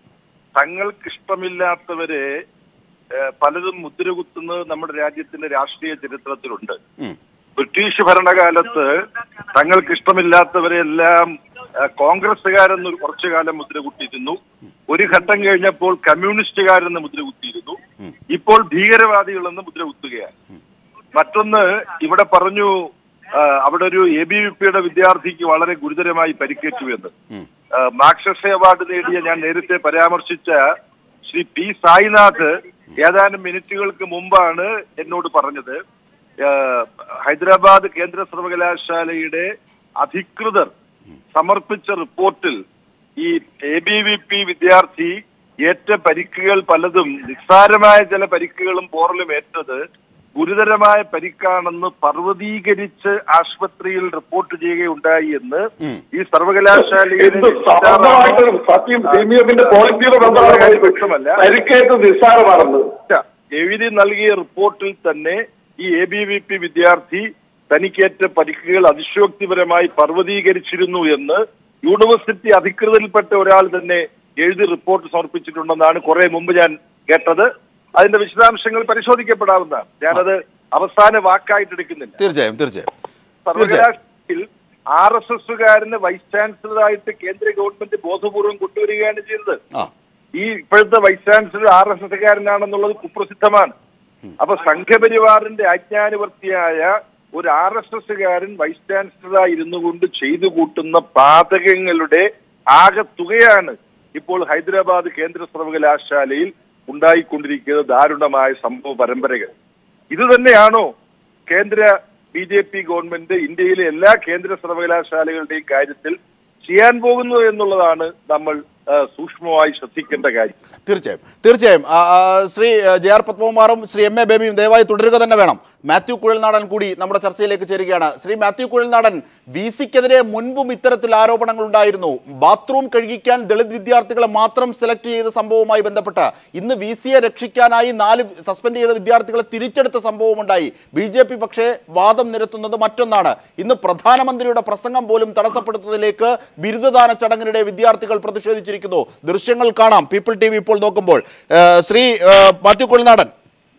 തങ്ങൾക്കിഷ്ടമില്ലാത്തവരെ ഏഹ്, പലതും മുദ്രകുത്തുന്നത് നമ്മുടെ രാജ്യത്തിന്റെ രാഷ്ട്രീയ ചരിത്രത്തിലുണ്ട് ഉം. ബ്രിട്ടീഷ് ഭരണകാലത്ത് തങ്ങൾക്ക് ഇഷ്ടമില്ലാത്തവരെല്ലാം ഏഹ്, കോൺഗ്രസ്സുകാരെന്ന് കുറച്ചു കാലം മുദ്രകുത്തിയിരുന്നു ഒരു ഘട്ടം കഴിഞ്ഞപ്പോൾ കമ്മ്യൂണിസ്റ്റുകാരെന്ന് മുദ്രകുത്തിയിരുന്നു ഇപ്പോൾ ഭീകരവാദികളെന്ന് മുദ്രകുത്തുകയാണ് മറ്റൊന്ന് ഇവിടെ പറഞ്ഞു ആ, അവിടെ ഒരു എ ബി വി പിയുടെ വിദ്യാർത്ഥിക്ക് വളരെ ഗുരുതരമായി പരിക്കേറ്റു എന്ന് ആ, മാക്സസെ അവാർഡ് നേടിയ ഞാൻ നേരത്തെ പരാമർശിച്ച ശ്രീ പി സായിനാഥ് ഏതാനും മിനിറ്റുകൾക്ക് മുമ്പാണ് എന്നോട് പറഞ്ഞത് ആ, ഹൈദരാബാദ് കേന്ദ്ര സർവകലാശാലയുടെ അധികൃതർ സമർപ്പിച്ച റിപ്പോർട്ടിൽ ഈ എ ബി വി പി വിദ്യാർത്ഥി ഏറ്റ പരിക്കുകൾ പലതും നിസ്സാരമായ ചില പരിക്കുകളും പോറലും ഏറ്റത് ഗുരുതരമായ പരിക്കാണെന്ന് പർവ്വതീകരിച്ച് ആശുപത്രിയിൽ റിപ്പോർട്ട് ചെയ്യുകയുണ്ടായി എന്ന് ഈ സർവകലാശാലയുടെ എന്ത് സമർത്ഥമായിട്ടും സത്യം പ്രീമിയത്തിന്റെ ക്വാളിറ്റിയുടെ ബന്ധമാണ് വ്യക്തമല്ല പരിക്കേറ്റ് നിസ്സാരമാണെന്ന് എഴുതി നൽകിയ റിപ്പോർട്ടിൽ തന്നെ ഈ എ ബി വി പി വിദ്യാർത്ഥി തനിക്കേറ്റ പരിക്കുകൾ അതിശോക്തിപരമായി പർവ്വതീകരിച്ചിരുന്നു എന്ന് യൂണിവേഴ്സിറ്റി അധികൃതരിൽപ്പെട്ട ഒരാൾ തന്നെ എഴുതി റിപ്പോർട്ട് സമർപ്പിച്ചിട്ടുണ്ടെന്നാണ് കുറെ മുമ്പ് ഞാൻ കേട്ടത് അതിന്റെ വിശദാംശങ്ങൾ പരിശോധിക്കപ്പെടാവുന്നതാണ് ഞാനത് അവസാന വാക്കായിട്ട് എടുക്കുന്നില്ല തീർച്ചയായും തീർച്ചയായും തീർച്ചയായും സർവകലാശാലയിൽ ആർ എസ് എസുകാരന് വൈസ് ചാൻസലറായിട്ട് കേന്ദ്ര ഗവൺമെന്റ് ബോധപൂർവം കൊണ്ടുവരികയാണ് ചെയ്തത് ആ ഈ ഇപ്പോഴത്തെ വൈസ് ചാൻസലർ ആർ എസ് എസുകാരനാണെന്നുള്ളത് കുപ്രസിദ്ധമാണ് അപ്പൊ സംഘപരിവാറിന്റെ ആജ്ഞാനുവർത്തിയായ ഒരു ആർ എസ് എസുകാരൻ വൈസ് ചാൻസലറായി ഇരുന്നു കൊണ്ട് ചെയ്തു കൂട്ടുന്ന പാതകങ്ങളുടെ ആകെ തുകയാണ് ഇപ്പോൾ ഹൈദരാബാദ് കേന്ദ്ര സർവകലാശാലയിൽ ഉണ്ടായിക്കൊണ്ടിരിക്കുന്ന ദാരുണമായ സംഭവ പരമ്പരകൾ ഇത് തന്നെയാണോ കേന്ദ്ര ബി ജെ പി ഗവൺമെന്റ് ഇന്ത്യയിലെ എല്ലാ കേന്ദ്ര സർവകലാശാലകളുടെയും കാര്യത്തിൽ ചെയ്യാൻ പോകുന്നത് എന്നുള്ളതാണ് നമ്മൾ ആ, സൂക്ഷ്മമായി ശ്രദ്ധിക്കേണ്ട കാര്യം തീർച്ചയായും തീർച്ചയായും ആ, ആ, ശ്രീ ആ, ജെ ആർ പത്മകുമാറും ശ്രീ എം എ ബേബിയും ദയവായി തുടരുക തന്നെ വേണം മാത്യു കുഴൽനാടൻ കൂടി നമ്മുടെ ചർച്ചയിലേക്ക് ചേരുകയാണ് ശ്രീ മാത്യു കുഴൽനാടൻ വി സിക്കെതിരെ മുൻപും ഇത്തരത്തിൽ ആരോപണങ്ങൾ ഉണ്ടായിരുന്നു ബാത്റൂം കഴുകിക്കാൻ ദളിത് വിദ്യാർത്ഥികളെ മാത്രം സെലക്ട് ചെയ്ത സംഭവവുമായി ബന്ധപ്പെട്ട് ഇന്ന് വി സിയെ രക്ഷിക്കാനായി നാല് സസ്പെൻഡ് ചെയ്ത വിദ്യാർത്ഥികളെ തിരിച്ചെടുത്ത സംഭവമുണ്ടായി ബി ജെ പി പക്ഷേ വാദം നിരത്തുന്നത് മറ്റൊന്നാണ് ഇന്ന് പ്രധാനമന്ത്രിയുടെ പ്രസംഗം പോലും തടസ്സപ്പെടുത്തുന്നതിലേക്ക് ബിരുദദാന ചടങ്ങിനിടെ വിദ്യാർത്ഥികൾ പ്രതിഷേധിച്ചിരിക്കുന്നു ദൃശ്യങ്ങൾ കാണാം പീപ്പിൾ ടി വി ഇപ്പോൾ നോക്കുമ്പോൾ ഏഹ് ശ്രീ ഏഹ് മാത്യു കുഴൽനാടൻ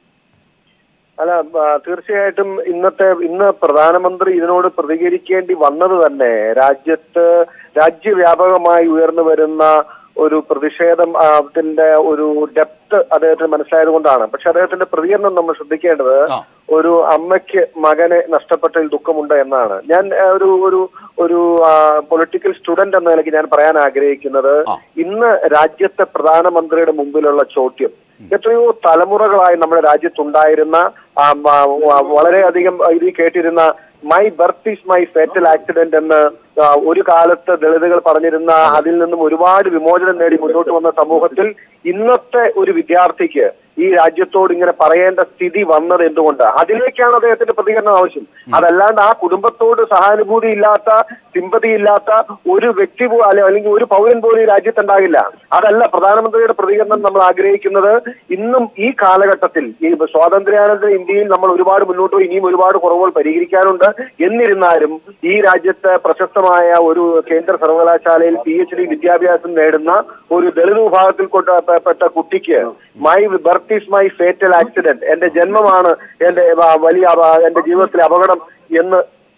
അല്ല ആ, തീർച്ചയായിട്ടും ഇന്നത്തെ ഇന്ന് പ്രധാനമന്ത്രി ഇതിനോട് പ്രതികരിക്കേണ്ടി വന്നത് തന്നെ രാജ്യത്ത് രാജ്യവ്യാപകമായി ഉയർന്നു വരുന്ന ഒരു പ്രതിഷേധം ആ, അതിന്റെ ഒരു ഡെപ്ത് അദ്ദേഹത്തിന് മനസ്സിലായത് കൊണ്ടാണ് പക്ഷെ അദ്ദേഹത്തിന്റെ പ്രതികരണം നമ്മൾ ശ്രദ്ധിക്കേണ്ടത് ആ. ഒരു അമ്മയ്ക്ക് മകനെ നഷ്ടപ്പെട്ടതിൽ ദുഃഖമുണ്ട് എന്നാണ് ഞാൻ ആ, ഒരു ഒരു ഒരു പൊളിറ്റിക്കൽ സ്റ്റുഡന്റ് എന്ന നിലയ്ക്ക് ഞാൻ പറയാൻ ആഗ്രഹിക്കുന്നത് ആ. ഇന്ന് രാജ്യത്തെ പ്രധാനമന്ത്രിയുടെ മുമ്പിലുള്ള ചോദ്യം എത്രയോ തലമുറകളായി നമ്മുടെ രാജ്യത്തുണ്ടായിരുന്ന ആ, മ, വ- വളരെയധികം ഇത് കേട്ടിരുന്ന my birth is my fatal accident എന്ന് ആ, ഒരു കാലത്ത് ദളിതുകൾ പറഞ്ഞിരുന്ന അതിൽ നിന്നും ഒരുപാട് വിമോചനം നേടി മുന്നോട്ട് വന്ന സമൂഹത്തിൽ ഇന്നത്തെ ഒരു വിദ്യാർത്ഥിക്ക് ഈ രാജ്യത്തോട് ഇങ്ങനെ പറയേണ്ട സ്ഥിതി വന്നത് എന്തുകൊണ്ട് അതിലേക്കാണ് അദ്ദേഹത്തിന്റെ പ്രതികരണം ആവശ്യം അതല്ലാണ്ട് ആ കുടുംബത്തോട് സഹാനുഭൂതി ഇല്ലാത്ത സിമ്പതി ഇല്ലാത്ത ഒരു വ്യക്തി പോ- അല്ലെ- അല്ലെങ്കിൽ ഒരു പൗരൻ പോലും ഈ രാജ്യത്തുണ്ടാകില്ല അതല്ല പ്രധാനമന്ത്രിയുടെ പ്രതികരണം നമ്മൾ ആഗ്രഹിക്കുന്നത് ഇന്നും ഈ കാലഘട്ടത്തിൽ ഈ സ്വാതന്ത്ര്യാനന്തര ഇന്ത്യയിൽ നമ്മൾ ഒരുപാട് മുന്നോട്ട് പോയി ഇനിയും ഒരുപാട് കുറവുകൾ പരിഹരിക്കാനുണ്ട് എന്നിരുന്നാലും ഈ രാജ്യത്ത് പ്രശസ്തമായ ഒരു കേന്ദ്ര സർവകലാശാലയിൽ പി എച്ച് ഡി വിദ്യാഭ്യാസം നേടുന്ന ഒരു ദളിത് വിഭാഗത്തിൽ കൊണ്ട- പെട്ട കുട്ടിക്ക് my birth is my fatal accident എന്റെ ജന്മമാണ് എന്റെ വ- വലിയ അപ- എന്റെ ജീവിതത്തിലെ അപകടം എന്ന്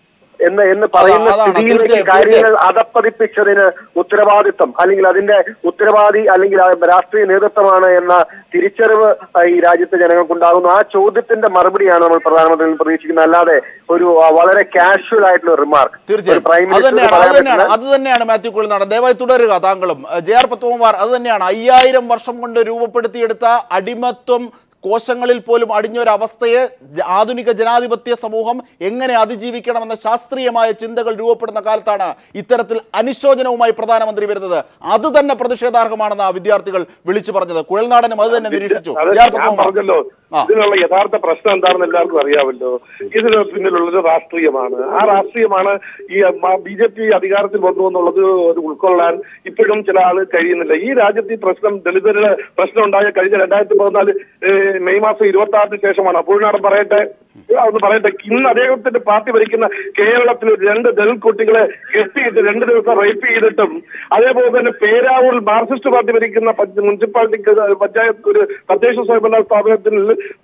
എന്ന് എന്ന് പറയുന്ന അതാണ്, സ്ഥിതിയിലേക്ക് തീർച്ചയായും, കാര്യങ്ങൾ അതപ്പതിപ്പിച്ചതിന് ഉത്തരവാദിത്വം അല്ലെങ്കിൽ അതിന്റെ ഉത്തരവാദി അല്ലെങ്കിൽ ആ രാഷ്ട്രീയ നേതൃത്വമാണ് എന്ന തിരിച്ചറിവ് ആ, ഈ രാജ്യത്തെ ജനങ്ങൾക്കുണ്ടാകുന്നു ആ ചോദ്യത്തിന്റെ മറുപടിയാണ് നമ്മൾ പ്രധാനമന്ത്രിയിൽ നിന്ന് പ്രതീക്ഷിക്കുന്നത് അല്ലാതെ ഒരു ആ, വളരെ കാഷ്വൽ ആയിട്ടുള്ള റിമാർക്ക് തീർച്ചയായും അത് തന്നെയാണ് അത് തന്നെയാണ് അത് തന്നെയാണ് മാത്യു കുളിനാട് ദയവായി തുടരുക താങ്കളും ഏഹ്, ജെ ആർ പത്മകുമാർ അത് തന്നെയാണ് അയ്യായിരം വർഷം കൊണ്ട് രൂപപ്പെടുത്തിയെടുത്ത അടിമത്വം കോശങ്ങളിൽ പോലും അടിഞ്ഞൊരവസ്ഥയെ ജ- ആധുനിക ജനാധിപത്യ സമൂഹം എങ്ങനെ അതിജീവിക്കണമെന്ന ശാസ്ത്രീയമായ ചിന്തകൾ രൂപപ്പെടുന്ന കാലത്താണ് ഇത്തരത്തിൽ അനുശോചനവുമായി പ്രധാനമന്ത്രി വരുന്നത് അത് തന്നെ പ്രതിഷേധാർഹമാണെന്ന് ആ വിദ്യാർത്ഥികൾ വിളിച്ചു പറഞ്ഞത് കുഴൽനാടനും അത് തന്നെ നിരീക്ഷിച്ചു അത് ജെ ആർ ഞാൻ പത്മകുമാർ പറഞ്ഞല്ലോ ആ. ഇതിനുള്ള യഥാർത്ഥ പ്രശ്നം എന്താണെന്ന് എല്ലാവർക്കും അറിയാമല്ലോ ഇതിന് പിന്നിലുള്ളത് രാഷ്ട്രീയമാണ് ആ രാഷ്ട്രീയമാണ് ഈ ബി ജെ പി അധികാരത്തിൽ വന്നു എന്നുള്ളത് ഒരു ഉൾക്കൊള്ളാൻ ഇപ്പോഴും ചില ആള് കഴിയുന്നില്ല ഈ രാജ്യത്ത് ഈ പ്രശ്നം ദളിതരുടെ പ്രശ്നം ഉണ്ടായ കഴിഞ്ഞ രണ്ടായിരത്തി പതിനാല് ഏഹ്, മെയ് മാസം ഇരുപത്തി ആറിന് ശേഷമാണ് അപ്പോഴാണ് പറയട്ടെ അതൊന്ന് പറയട്ടെ ഇന്ന് അദ്ദേഹത്തിന്റെ പാർട്ടി ഭരിക്കുന്ന കേരളത്തിൽ ഒരു രണ്ട് ദളിത് കുട്ടികളെ കെട്ടിയിട്ട് രണ്ട് ദിവസം റേപ്പ് ചെയ്തിട്ടും അതേപോലെ തന്നെ പേരാവൂർ മാർക്സിസ്റ്റ് പാർട്ടി ഭരിക്കുന്ന പഞ്ച- മുനിസിപ്പാലിറ്റി പഞ്ചായത്ത് ഒരു തദ്ദേശ സ്വയംഭരണ സ്ഥാപനത്തിൽ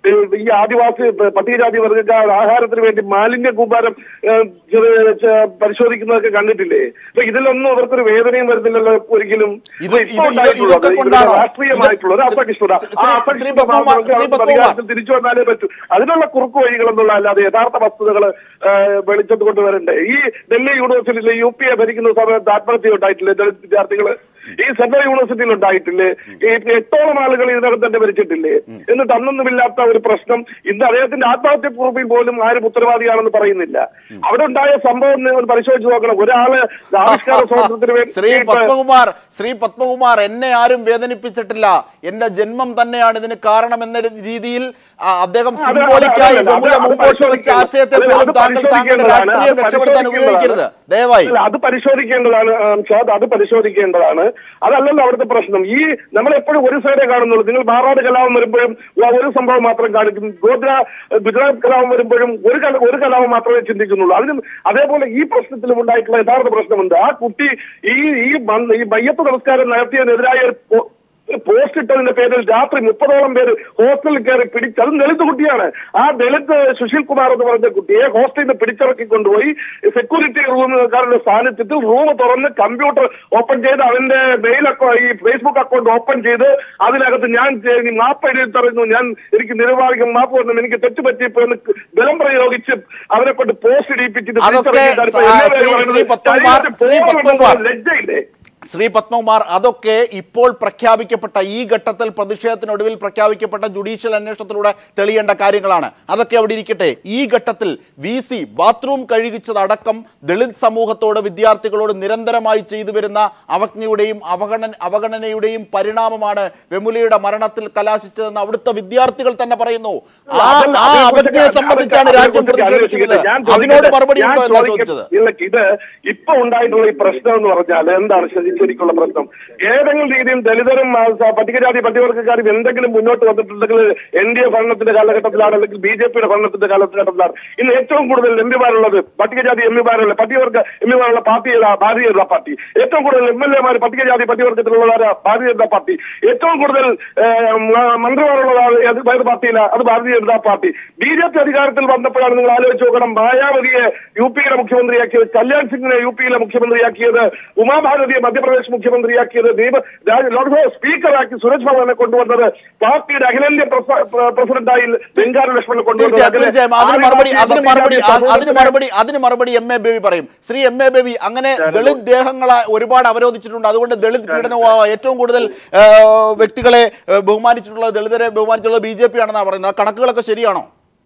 ഈ ആദിവാസി പട്ടികജാതി വർഗ്ഗക്കാർ ആഹാരത്തിന് വേണ്ടി മാലിന്യ കൂമ്പാരം ഏഹ്, ചെറിയ- ചെ- പരിശോധിക്കുന്നതൊക്കെ കണ്ടിട്ടില്ലേ അപ്പൊ ഇതിലൊന്നും അവർക്കൊരു വേദനയും വരുന്നില്ലല്ലോ ഒരിക്കലും ഇത് അപ്പൊ ഇത് ഇപ്പോൾ ഇത് ഉണ്ടായിട്ടുള്ളത് ഇതൊക്കെ ഇവരുടെ കൊണ്ടാണോ രാഷ്ട്രീയമായിട്ടുള്ള ഒരു ഇത് അസഹിഷ്ണുത ആ ശ്രീ- ശ്രീ അസഹിഷ്ണുത പത്മകുമാർ ശ്രീ അവർക്ക് പത്മകുമാർ അധികാരത്തിൽ തിരിച്ചു വന്നാലേ പറ്റൂ അതിനുള്ള കുറുക്കു വഴികൾ എന്നുള്ള അല്ലാതെ യഥാർത്ഥ വസ്തുതകൾ വെളിച്ചത്ത് കൊണ്ടുവരണ്ടേ ഈ ഡൽഹി യൂണിവേഴ്സിറ്റിയിലെ യു പി എ ഭരിക്കുന്ന സമയത്ത് ആത്മഹത്യ ഉണ്ടായിട്ടില്ലേ ദളിത് വിദ്യാർത്ഥികള് ഈ സെൻട്രൽ യൂണിവേഴ്സിറ്റിയിൽ ഉണ്ടായിട്ടില്ലേ ഈ എട്ടോളം ആളുകൾ ഇതിനകത്ത് തന്നെ ഭരിച്ചിട്ടില്ലേ എന്നിട്ട് അന്നൊന്നുമില്ലാത്ത ഒരു പ്രശ്നം ഇന്ന് അദ്ദേഹത്തിന്റെ ആത്മഹത്യ കുറിപ്പിൽ പോലും ആരും ഉത്തരവാദിയാണെന്ന് പറയുന്നില്ല അവിടെ ഉണ്ടായ സംഭവം നിങ്ങൾ പരിശോധിച്ച് നോക്കണം ഒരാള് ആവിഷ്കാര സ്വാതന്ത്ര്യത്തിന് ശ്രീ വേണ്ടി പത്മകുമാർ ശ്രീ പത്മകുമാർ എന്നെ ആരും വേദനിപ്പിച്ചിട്ടില്ല എന്റെ ജന്മം തന്നെയാണ് ഇതിന് കാരണം എന്ന രീതിയിൽ ആ, അദ്ദേഹം അത് സിംബോളിക്കായി അത് അത് ബഹുല അത് മുമ്പോട്ട് വെച്ച പരിശോധിക്കണം. ആശയത്തെ അത് പോലും അത് താങ്കൾ താങ്കളുടെ പരിശോധിക്കേണ്ടതാണ്. രാഷ്ട്രീയം അത് രക്ഷപ്പെടുത്താൻ ഉപയോഗിക്കരുത് ദയവായി അല്ല, അത് പരിശോധിക്കേണ്ടതാണ് ആ, ഷാദ് അത് പരിശോധിക്കേണ്ടതാണ് അതല്ലല്ലോ അവിടുത്തെ പ്രശ്നം ഈ നമ്മൾ എപ്പോഴും ഒരു സൈഡേ കാണുന്നുള്ളൂ നിങ്ങൾ മാറാട് കലാപം വരുമ്പോഴും ആ ഒരു സംഭവം മാത്രം കാണിക്കും ഗോത്ര ഗുജറാത്ത് കലാപം വരുമ്പോഴും ഒരു കല ഒരു കലാപം മാത്രമേ ചിന്തിക്കുന്നുള്ളൂ അതിനും അതേപോലെ ഈ പ്രശ്നത്തിലും ഉണ്ടായിട്ടുള്ള യഥാർത്ഥ പ്രശ്നമുണ്ട് ആ കുട്ടി ഈ ഈ മന്ത് ഈ മയ്യത്ത് നമസ്കാരം നടത്തിയതിനെതിരായ ഒരു പോ- ഒരു പോസ്റ്റ് ഇട്ടതിന്റെ പേരിൽ രാത്രി മുപ്പതോളം പേര് ഹോസ്റ്റലിൽ കയറി പിടിച്ച് അതും ദളിത് കുട്ടിയാണ് ആ ദളിത് സുശീൽ കുമാർ എന്ന് പറഞ്ഞ കുട്ടിയെ ഹോസ്റ്റലിൽ നിന്ന് പിടിച്ചിറക്കി കൊണ്ടുപോയി സെക്യൂരിറ്റി റൂമുകാരുടെ സാന്നിധ്യത്തിൽ റൂം തുറന്ന് കമ്പ്യൂട്ടർ ഓപ്പൺ ചെയ്ത് അവന്റെ മെയിൽ അക്കൗണ്ട് ഈ ഫേസ്ബുക്ക് അക്കൗണ്ട് ഓപ്പൺ ചെയ്ത് അതിനകത്ത് ഞാൻ ചെ- ഈ മാപ്പ് എഴുതി തരുന്നു ഞാൻ എനിക്ക് നിരുപാധികം മാപ്പ് വന്നു എനിക്ക് തെറ്റ് പറ്റിയപ്പോ എന്ന് ബലം പ്രയോഗിച്ച് അവരെ കൊണ്ട് പോസ്റ്റ് ഇടിപ്പിച്ചിട്ട് അതൊക്കെ തിരിച്ചിറക്കിയിട്ടാണ് ഇപ്പോ ആ, എന്നെ ശ്രീ- പറയുന്നത് ശ്രീ പത്മകുമാർ, ശരീരത്തിൽ ശ്രീ പോകണമെന്ന് പത്മകുമാർ. ലജ്ജയില്ലേ ശ്രീ പത്മകുമാർ അതൊക്കെ ഇപ്പോൾ പ്രഖ്യാപിക്കപ്പെട്ട ഈ ഘട്ടത്തിൽ പ്രതിഷേധത്തിനൊടുവിൽ പ്രഖ്യാപിക്കപ്പെട്ട ജുഡീഷ്യൽ അന്വേഷണത്തിലൂടെ തെളിയേണ്ട കാര്യങ്ങളാണ് അതൊക്കെ അവിടെ ഇരിക്കട്ടെ ഈ ഘട്ടത്തിൽ വി സി ബാത്റൂം കഴുകിച്ചതടക്കം ദളിത് സമൂഹത്തോട് വിദ്യാർത്ഥികളോട് നിരന്തരമായി ചെയ്തു വരുന്ന അവജ്ഞയുടെയും അവഗണന അവഗണനയുടെയും പരിണാമമാണ് വെമുലയുടെ മരണത്തിൽ കലാശിച്ചതെന്ന് അവിടുത്തെ വിദ്യാർത്ഥികൾ തന്നെ പറയുന്നു ആ അതല്ല, ആ അതിനെക്കുറിച്ച് അവജ്ഞയെ ഞാൻ- സംബന്ധിച്ചാണ് അതിനെ രാജ്യം കുറിച്ച് പ്രതിഷേധിക്കുന്നത് ഞാൻ അതിനോട് ചോദിക്കട്ടെ, മറുപടി ഞാൻ ഉണ്ടോ എന്നാ ചോദിക്കട്ടെ. ചോദിച്ചത് ഇല്ല ഇത് ഇപ്പൊ ഉണ്ടായിട്ടുള്ള ഈ പ്രശ്നം എന്ന് പറഞ്ഞാൽ എന്താണ് ശരി- ശരിക്കുള്ള പ്രശ്നം ഏതെങ്കിലും രീതിയിൽ ദളിതരും ആ, സ- പട്ടികജാതി പട്ടികവർഗ്ഗക്കാരും എന്തെങ്കിലും മുന്നോട്ട് വന്നിട്ടുണ്ടെങ്കിൽ എൻ ഡി എ ഭരണത്തിന്റെ കാലഘട്ടത്തിലാണ് അല്ലെങ്കിൽ ബി ജെ പിയുടെ ഭരണത്തിന്റെ കാലഘട്ടത്തിലാണ് ഇന്ന് ഏറ്റവും കൂടുതൽ എം പിമാരുള്ളത് പട്ടികജാതി എം പിമാരുള്ള പട്ടികവർഗ എം പിമാരുള്ള പാർട്ടി ഏതാ? ഭാരതീയ ജനതാ പാർട്ടി ഏറ്റവും കൂടുതൽ എം എൽ എമാർ പട്ടികജാതി പട്ടികവർഗത്തിലുള്ളവരാ ഭാരതീയ ജനതാ പാർട്ടി ഏറ്റവും കൂടുതൽ ഏഹ്, മ- മന്ത്രിമാരുള്ളതാണ് ഏത് ഏത് പാർട്ടിയില അത് Bharatiya Janata Party B J P അധികാരത്തിൽ വന്നപ്പോഴാണ് നിങ്ങൾ ആലോചിച്ച് നോക്കണം മായാവതിയെ യു പിയിലെ മുഖ്യമന്ത്രിയാക്കിയത് കല്യാൺ സിംഗിനെ യു പിയിലെ മുഖ്യമന്ത്രിയാക്കിയത് ഉമാഭാരതിയെ മധ്യപ്രദേശ് മുഖ്യമന്ത്രിയാക്കിയത് നിയമ രാജ്യ- ലോക്സഭ സ്പീക്കറാക്കി സുരേഷ് ഭവനെ കൊണ്ടുവന്നത് പാർട്ടിയുടെ അഖിലേന്ത്യാ പ്രസ- പ്ര- പ്രസിഡന്റായി ബംഗാരു ലക്ഷ്മണനെ കൊണ്ടുവന്നത് തീർച്ചയായും തീർച്ചയായും അതിന് മറുപടി അതിന് മറുപടി ആദിവാസി അ- അതിന് മറുപടി അതിന് മറുപടി എം എ ബേബി പറയും ശ്രീ എം എ ബേബി അങ്ങനെ ദളിത് ദേഹങ്ങളെ ഒരുപാട് അവരോധിച്ചിട്ടുണ്ട് അതുകൊണ്ട് ദളിത് പീഡനവും ആ, ഏറ്റവും കൂടുതൽ ആ, വ്യക്തികളെ ആ, ബഹുമാനിച്ചിട്ടുള്ള ദളിതരെ ബഹുമാനിച്ചിട്ടുള്ള ബി ജെ പി ആണെന്നാണ് പറയുന്നത് ആ കണക്കുകളൊക്കെ ശരിയാണോ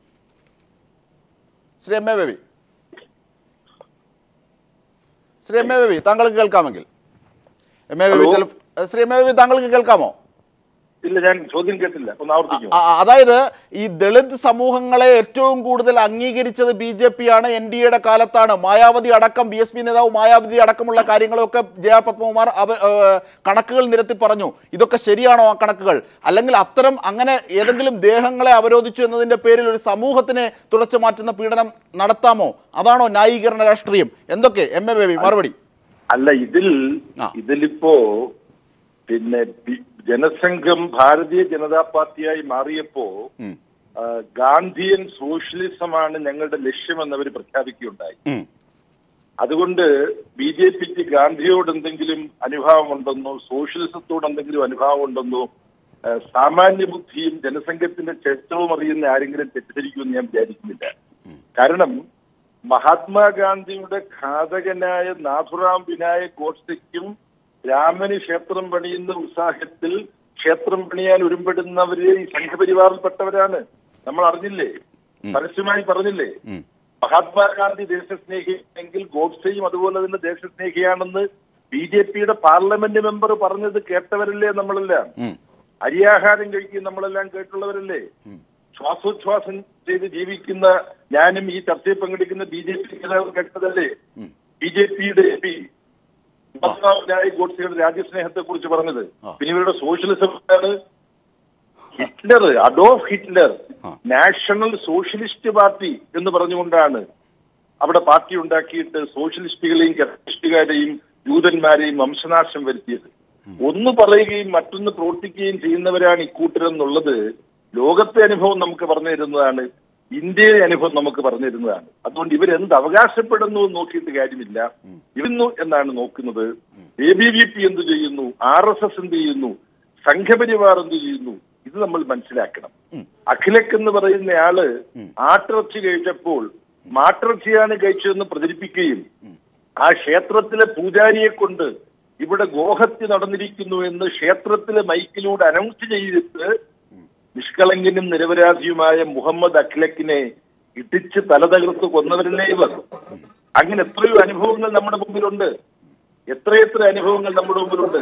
Shri M A Baby Shri M A Baby താങ്കൾക്ക് കേൾക്കാമെങ്കിൽ എം എ ബേബി ഹലോ. ടെലിഫ്- ശ്രീ എം എ ബേബി താങ്കൾക്ക് കേൾക്കാമോ ഇല്ല ഞാൻ ചോദ്യം കേട്ടില്ല ഒന്ന് ആവർത്തിക്കും ആ, ആ, അതായത് ഈ ദളിത് സമൂഹങ്ങളെ ഏറ്റവും കൂടുതൽ അംഗീകരിച്ചത് ബി ജെ പി ആണ് എൻ ഡി എയുടെ കാലത്താണ് മായാവതി അടക്കം ബി എസ് പി നേതാവ് മായാവതി അടക്കമുള്ള കാര്യങ്ങളൊക്കെ ജെ ആർ പത്മകുമാർ അവ ഏഹ്, കണക്കുകൾ നിരത്തി പറഞ്ഞു ഇതൊക്കെ ശരിയാണോ ആ കണക്കുകൾ അല്ലെങ്കിൽ അത്തരം അങ്ങനെ ഏതെങ്കിലും ദേഹങ്ങളെ അവരോധിച്ചു എന്നതിന്റെ പേരിൽ ഒരു സമൂഹത്തിനെ തുടച്ചു മാറ്റുന്ന പീഡനം നടത്താമോ അതാണോ ന്യായീകരണ രാഷ്ട്രീയം എന്തൊക്കെ എം എ ബേബി മറുപടി അല്ല ഇതിൽ ആ. ഇതിലിപ്പോ പിന്നെ ബി- ജനസംഘം ഭാരതീയ ജനതാ പാർട്ടിയായി മാറിയപ്പോ ഉം. ആ, ഗാന്ധിയൻ സോഷ്യലിസമാണ് ഞങ്ങളുടെ ലക്ഷ്യമെന്ന് അവർ പ്രഖ്യാപിക്കുകയുണ്ടായി ഉം. അതുകൊണ്ട് ബി ജെ പിക്ക് ഗാന്ധിയോട് എന്തെങ്കിലും അനുഭാവം ഉണ്ടെന്നോ സോഷ്യലിസത്തോട് എന്തെങ്കിലും അനുഭാവം ഉണ്ടെന്നോ ഏഹ്, സാമാന്യ ബുദ്ധിയും ജനസംഘത്തിന്റെ ചരിത്രവും അറിയുന്ന ആരെങ്കിലും തെറ്റിദ്ധരിക്കുമെന്ന് ഞാൻ വിചാരിക്കുന്നില്ല കാരണം മഹാത്മാഗാന്ധിയുടെ ഘാതകനായ നാഥുറാം വിനായക് ഗോഡ്സെക്കും രാമന് ക്ഷേത്രം പണിയുന്ന ഉത്സാഹത്തിൽ ക്ഷേത്രം പണിയാൻ ഉരുമ്പെടുന്നവര് ഈ സംഘപരിവാറിൽപ്പെട്ടവരാണ് നമ്മൾ അറിഞ്ഞില്ലേ പരസ്യമായി പറഞ്ഞില്ലേ മഹാത്മാഗാന്ധി ദേശസ്നേഹിയെങ്കിൽ ഗോഡ്സെയും അതുപോലെ തന്നെ ദേശസ്നേഹിയാണെന്ന് ബി ജെ പിയുടെ പാർലമെന്റ് മെമ്പർ പറഞ്ഞത് കേട്ടവരല്ലേ നമ്മളെല്ലാം അരിയാഹാരം കഴിക്കും നമ്മളെല്ലാം കേട്ടുള്ളവരല്ലേ ശ്വാസോച്ഛ്വാസം ചെയ്ത് ജീവിക്കുന്ന ഞാനും ഈ ചർച്ചയിൽ പങ്കെടുക്കുന്ന ബി ജെ പി നേതാവ് കേട്ടതല്ലേ ബി ജെ പിയുടെ എം പി ഗോഡ്സെയുടെ രാജ്യസ്നേഹത്തെ കുറിച്ച് പറഞ്ഞത് പിന്നെ ഇവരുടെ സോഷ്യലിസം ആണ് Hitler Adolf Hitler national socialist party എന്ന് പറഞ്ഞുകൊണ്ടാണ് അവിടെ പാർട്ടി ഉണ്ടാക്കിയിട്ട് സോഷ്യലിസ്റ്റുകളെയും കമ്മ്യൂണിസ്റ്റുകാരെയും ജൂതന്മാരെയും വംശനാശം വരുത്തിയത് ഒന്ന് പറയുകയും മറ്റൊന്ന് പ്രവർത്തിക്കുകയും ചെയ്യുന്നവരാണ് ഇക്കൂട്ടരെന്നുള്ളത് ലോകത്തെ അനുഭവം നമുക്ക് പറഞ്ഞു തരുന്നതാണ് ഇന്ത്യയിലെ അനുഭവം നമുക്ക് പറഞ്ഞു തരുന്നതാണ് അതുകൊണ്ട് ഇവരെന്ത് അവകാശപ്പെടുന്നു എന്ന് നോക്കിയിട്ട് കാര്യമില്ല ഇരുന്നു എന്നാണ് നോക്കുന്നത് എ ബി വി പി എന്ത് ചെയ്യുന്നു ആർ എസ് എസ് എന്ത് ചെയ്യുന്നു സംഘപരിവാർ എന്ത് ചെയ്യുന്നു ഇത് നമ്മൾ മനസ്സിലാക്കണം അഖിലക് എന്ന് പറയുന്ന ആള് ആട്ടിറച്ചി കഴിച്ചപ്പോൾ മാട്ടിറച്ചിയാണ് കഴിച്ചതെന്ന് പ്രചരിപ്പിക്കുകയും ആ ക്ഷേത്രത്തിലെ പൂജാരിയെ കൊണ്ട് ഇവിടെ ഗോഹത്യ നടന്നിരിക്കുന്നു എന്ന് ക്ഷേത്രത്തിലെ മൈക്കിലൂടെ അനൗൺസ് ചെയ്തിട്ട് നിഷ്കളങ്കനും നിരപരാധിയുമായ മുഹമ്മദ് അഖ്ലക്കിനെ ഇടിച്ച് തലതകർത്ത് കൊന്നവരല്ലേ ഇവർ അങ്ങനെ എത്രയോ അനുഭവങ്ങൾ നമ്മുടെ മുമ്പിലുണ്ട് എത്രയെത്ര അനുഭവങ്ങൾ നമ്മുടെ മുമ്പിലുണ്ട്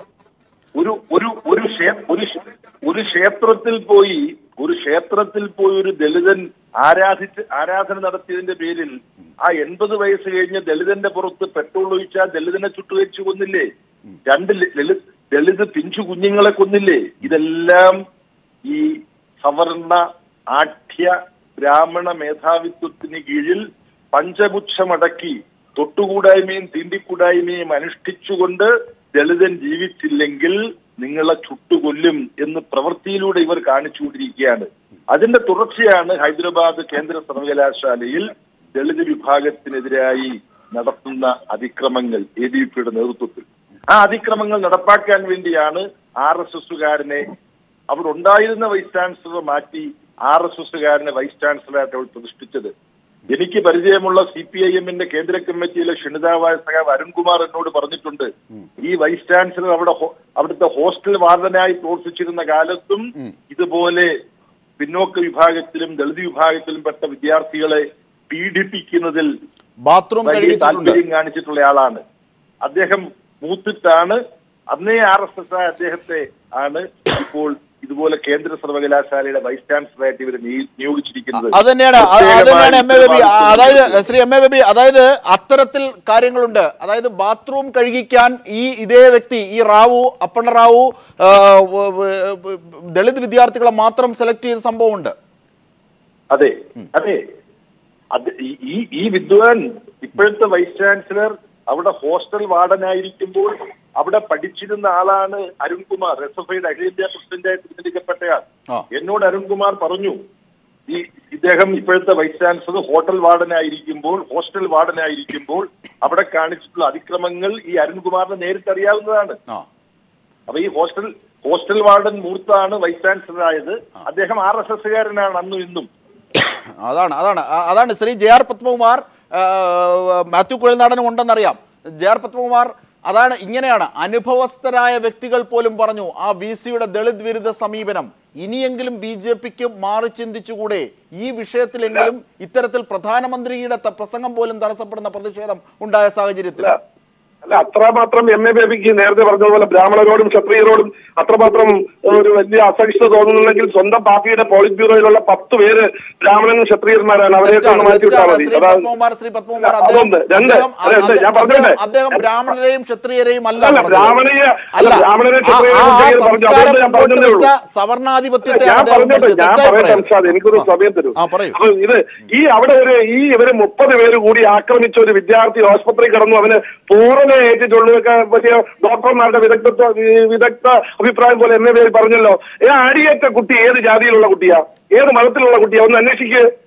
ഒരു ഒരു ഒരു ക്ഷേ- ഒരു ക്ഷേ- ഒരു ക്ഷേത്രത്തിൽ പോയി ഒരു ക്ഷേത്രത്തിൽ പോയി ഒരു ദളിതൻ ആരാധിച്ച് ആരാധന നടത്തിയതിന്റെ പേരിൽ ആ എൺപത് വയസ്സ് കഴിഞ്ഞ ദളിതന്റെ പുറത്ത് പെട്രോൾ ഒഴിച്ചാൽ ദളിതനെ ചുട്ടുവെച്ച് കൊന്നില്ലേ രണ്ട് ലി- ലളിത് ദളിത് പിഞ്ചു കുഞ്ഞുങ്ങളെ കൊന്നില്ലേ ഇതെല്ലാം ഈ സവർണ ആഠ്യ ബ്രാഹ്മണ മേധാവിത്വത്തിന് കീഴിൽ പഞ്ചപുച്ഛമടക്കി തൊട്ടുകൂടായ്മയും തീണ്ടിക്കൂടായ്മയും അനുഷ്ഠിച്ചുകൊണ്ട് ദളിതൻ ജീവിച്ചില്ലെങ്കിൽ നിങ്ങളെ ചുട്ടുകൊല്ലും എന്ന് പ്രവൃത്തിയിലൂടെ ഇവർ കാണിച്ചുകൊണ്ടിരിക്കുകയാണ് അതിന്റെ തുടർച്ചയാണ് ഹൈദരാബാദ് കേന്ദ്ര സർവകലാശാലയിൽ ദളിത് വിഭാഗത്തിനെതിരായി നടത്തുന്ന അതിക്രമങ്ങൾ എ ഡി പിയുടെ നേതൃത്വത്തിൽ ആ അതിക്രമങ്ങൾ നടപ്പാക്കാൻ വേണ്ടിയാണ് ആർ എസ് എസുകാരനെ അവിടെ ഉണ്ടായിരുന്ന വൈസ് ചാൻസലർ മാറ്റി ആർ എസ് എസുകാരനെ വൈസ് ചാൻസലറായിട്ട് അവിടെ പ്രതിഷ്ഠിച്ചത് എനിക്ക് പരിചയമുള്ള സി പി ഐ എമ്മിന്റെ കേന്ദ്ര കമ്മിറ്റിയിലെ ക്ഷണിതാവായ സഖാവ് അരുൺകുമാർ എന്നോട് പറഞ്ഞിട്ടുണ്ട് ഈ വൈസ് ചാൻസലർ അവിടെ ഹോ- അവിടുത്തെ ഹോസ്റ്റൽ വാർഡനായി പ്രവർത്തിച്ചിരുന്ന കാലത്തും ഇതുപോലെ പിന്നോക്ക വിഭാഗത്തിലും ദളിത് വിഭാഗത്തിലും പെട്ട വിദ്യാർത്ഥികളെ പീഡിപ്പിക്കുന്നതിൽ ബാത്റൂം വലിയ കഴുകിച്ചിട്ടുണ്ട് താല്പര്യം കാണിച്ചിട്ടുള്ള ആളാണ് അദ്ദേഹം മൂത്തിട്ടാണ് അന്നേ ആർ എസ് എസ് ആയ അദ്ദേഹത്തെ ആണ് ഇപ്പോൾ ഇതുപോലെ കേന്ദ്ര സർവകലാശാലയുടെ വൈസ് ചാൻസലറായിട്ട് ഇവർ നിയോഗിച്ചിരിക്കുന്നത് അത് തന്നെയാണ് അത് അത് തന്നെയാണ് എം എ ബേബി ആ, അതായത് ശ്രീ എം എ ബേബി അതായത് അത്തരത്തിൽ കാര്യങ്ങളുണ്ട് അതായത് ബാത്റൂം കഴുകിക്കാൻ ഈ ഇതേ വ്യക്തി ഈ റാവു അപ്പണ്ണ റാവു ആ, വ- വ- വ- ദളിത് വിദ്യാർത്ഥികളെ മാത്രം സെലക്ട് ചെയ്ത സംഭവമുണ്ട് അതെ അതെ അത് ഈ- ഈ ഈ വിദ്വാൻ ഇപ്പോഴത്തെ വൈസ് ചാൻസലർ അവിടെ ഹോസ്റ്റൽ വാർഡനായിരിക്കുമ്പോൾ അവിടെ പഠിച്ചിരുന്ന ആളാണ് അരുൺകുമാർ എസ് എഫ് ഐയുടെ അഖിലേന്ത്യാ പ്രസിഡന്റായി തിരഞ്ഞെടുക്കപ്പെട്ടയാൾ ആ. എന്നോട് അരുൺകുമാർ പറഞ്ഞു ഈ ഇദ്ദേഹം ഇപ്പോഴത്തെ വൈസ് ചാൻസലർ ഹോട്ടൽ വാർഡനായിരിക്കുമ്പോൾ ഹോസ്റ്റൽ വാർഡനായിരിക്കുമ്പോൾ അവിടെ കാണിച്ചിട്ടുള്ള അതിക്രമങ്ങൾ ഈ അരുൺകുമാറിന് നേരിട്ട് അറിയാവുന്നതാണ് ആ അപ്പൊ ഈ ഹോസ്റ്റൽ ഹോസ്റ്റൽ വാർഡൻ മൂർത്താണ് വൈസ് ചാൻസലർ ആയത് അദ്ദേഹം ആർ എസ് എസ്സുകാരനാണ് അന്നും ഇന്നും അതാണ് അതാണ് ആ, അതാണ് ശ്രീ ജെ ആർ പത്മകുമാർ ആ, മാത്യു കുഴൽനാടനും ഉണ്ടെന്നറിയാം ജെ ആർ പത്മകുമാർ അതാണ് ഇങ്ങനെയാണ് അനുഭവസ്ഥരായ വ്യക്തികൾ പോലും പറഞ്ഞു ആ വി സിയുടെ ദളിത് വിരുദ്ധ സമീപനം ഇനിയെങ്കിലും ബി ജെ പിക്ക് മാറി ചിന്തിച്ചുകൂടെ ഈ വിഷയത്തിലെങ്കിലും ഇത്തരത്തിൽ പ്രധാനമന്ത്രിയുടെ ത- പ്രസംഗം പോലും തടസ്സപ്പെടുന്ന പ്രതിഷേധം ഉണ്ടായ സാഹചര്യത്തിൽ അല്ല അത്രമാത്രം എം എ ബേബിക്ക് നേരത്തെ പറഞ്ഞതുപോലെ ബ്രാഹ്മണരോടും ക്ഷത്രിയരോടും അത്രമാത്രം ഒരു വലിയ അസഹിഷ്ണുത തോന്നുന്നുണ്ടെങ്കിൽ സ്വന്തം പാർട്ടിയുടെ പോളിറ്റ് ബ്യൂറോയിലുള്ള പത്ത് പേര് ബ്രാഹ്മണനും ക്ഷത്രിയന്മാരാണ് അവരെയൊക്കെ ഒന്ന് മാറ്റി വിട്ടാൽ തെറ്റാണ്. മതി ശ്രീ അതായത് പത്മകുമാർ ശ്രീ പത്മകുമാർ അല്ല, അദ്ദേഹം അതൊന്ന്. രണ്ട്. അദ്ദേഹം- അല്ല, ഉണ്ട്. ഞാൻ അദ്ദേഹം- പറഞ്ഞോട്ടെ. അദ്ദേഹം ബ്രാഹ്മണരെയും ക്ഷത്രിയരെയും അല്ല അല്ല, പറഞ്ഞത്. ബ്രാഹ്മണീയ അല്ല അല്ല, ബ്രാഹ്മണരെ ആ- ക്ഷത്രിയരെ ആ കുറിച്ച് പറഞ്ഞു. സംസ്കാരം അതുകൊണ്ട് ഞാൻ മുമ്പോട്ട് പറഞ്ഞതേ വെച്ച ഉള്ളൂ. സവർണാധിപത്യത്തെ ഞാൻ അദ്ദേഹം പറഞ്ഞോട്ടെ വിമർശിച്ചു. ഞാൻ തെറ്റായി പറയട്ടെ പറയുന്നു. അംസാദ് എനിക്കൊരു ആ. സമയം തരൂ ആ പറയൂ അപ്പൊ ഇത് ഈ അവിടെ ഒരു ഈ ഇവര് മുപ്പത് പേര് കൂടി ആക്രമിച്ച ഒരു വിദ്യാർത്ഥി ആശുപത്രി കിടന്നു അവന് പൂർണ്ണ ഏറ്റിട്ടുള്ളതൊക്കെ വലിയ ഡോക്ടർമാരുടെ വിദഗ്ധത്വ വി- വിദഗ്ധ അഭിപ്രായം പോലെ എന്നെ പേര് പറഞ്ഞല്ലോ ഈ അടിയേറ്റ കുട്ടി ഏത് ജാതിയിലുള്ള കുട്ടിയാ ഏത് മതത്തിലുള്ള കുട്ടിയാ ഒന്ന് അന്വേഷിക്കുക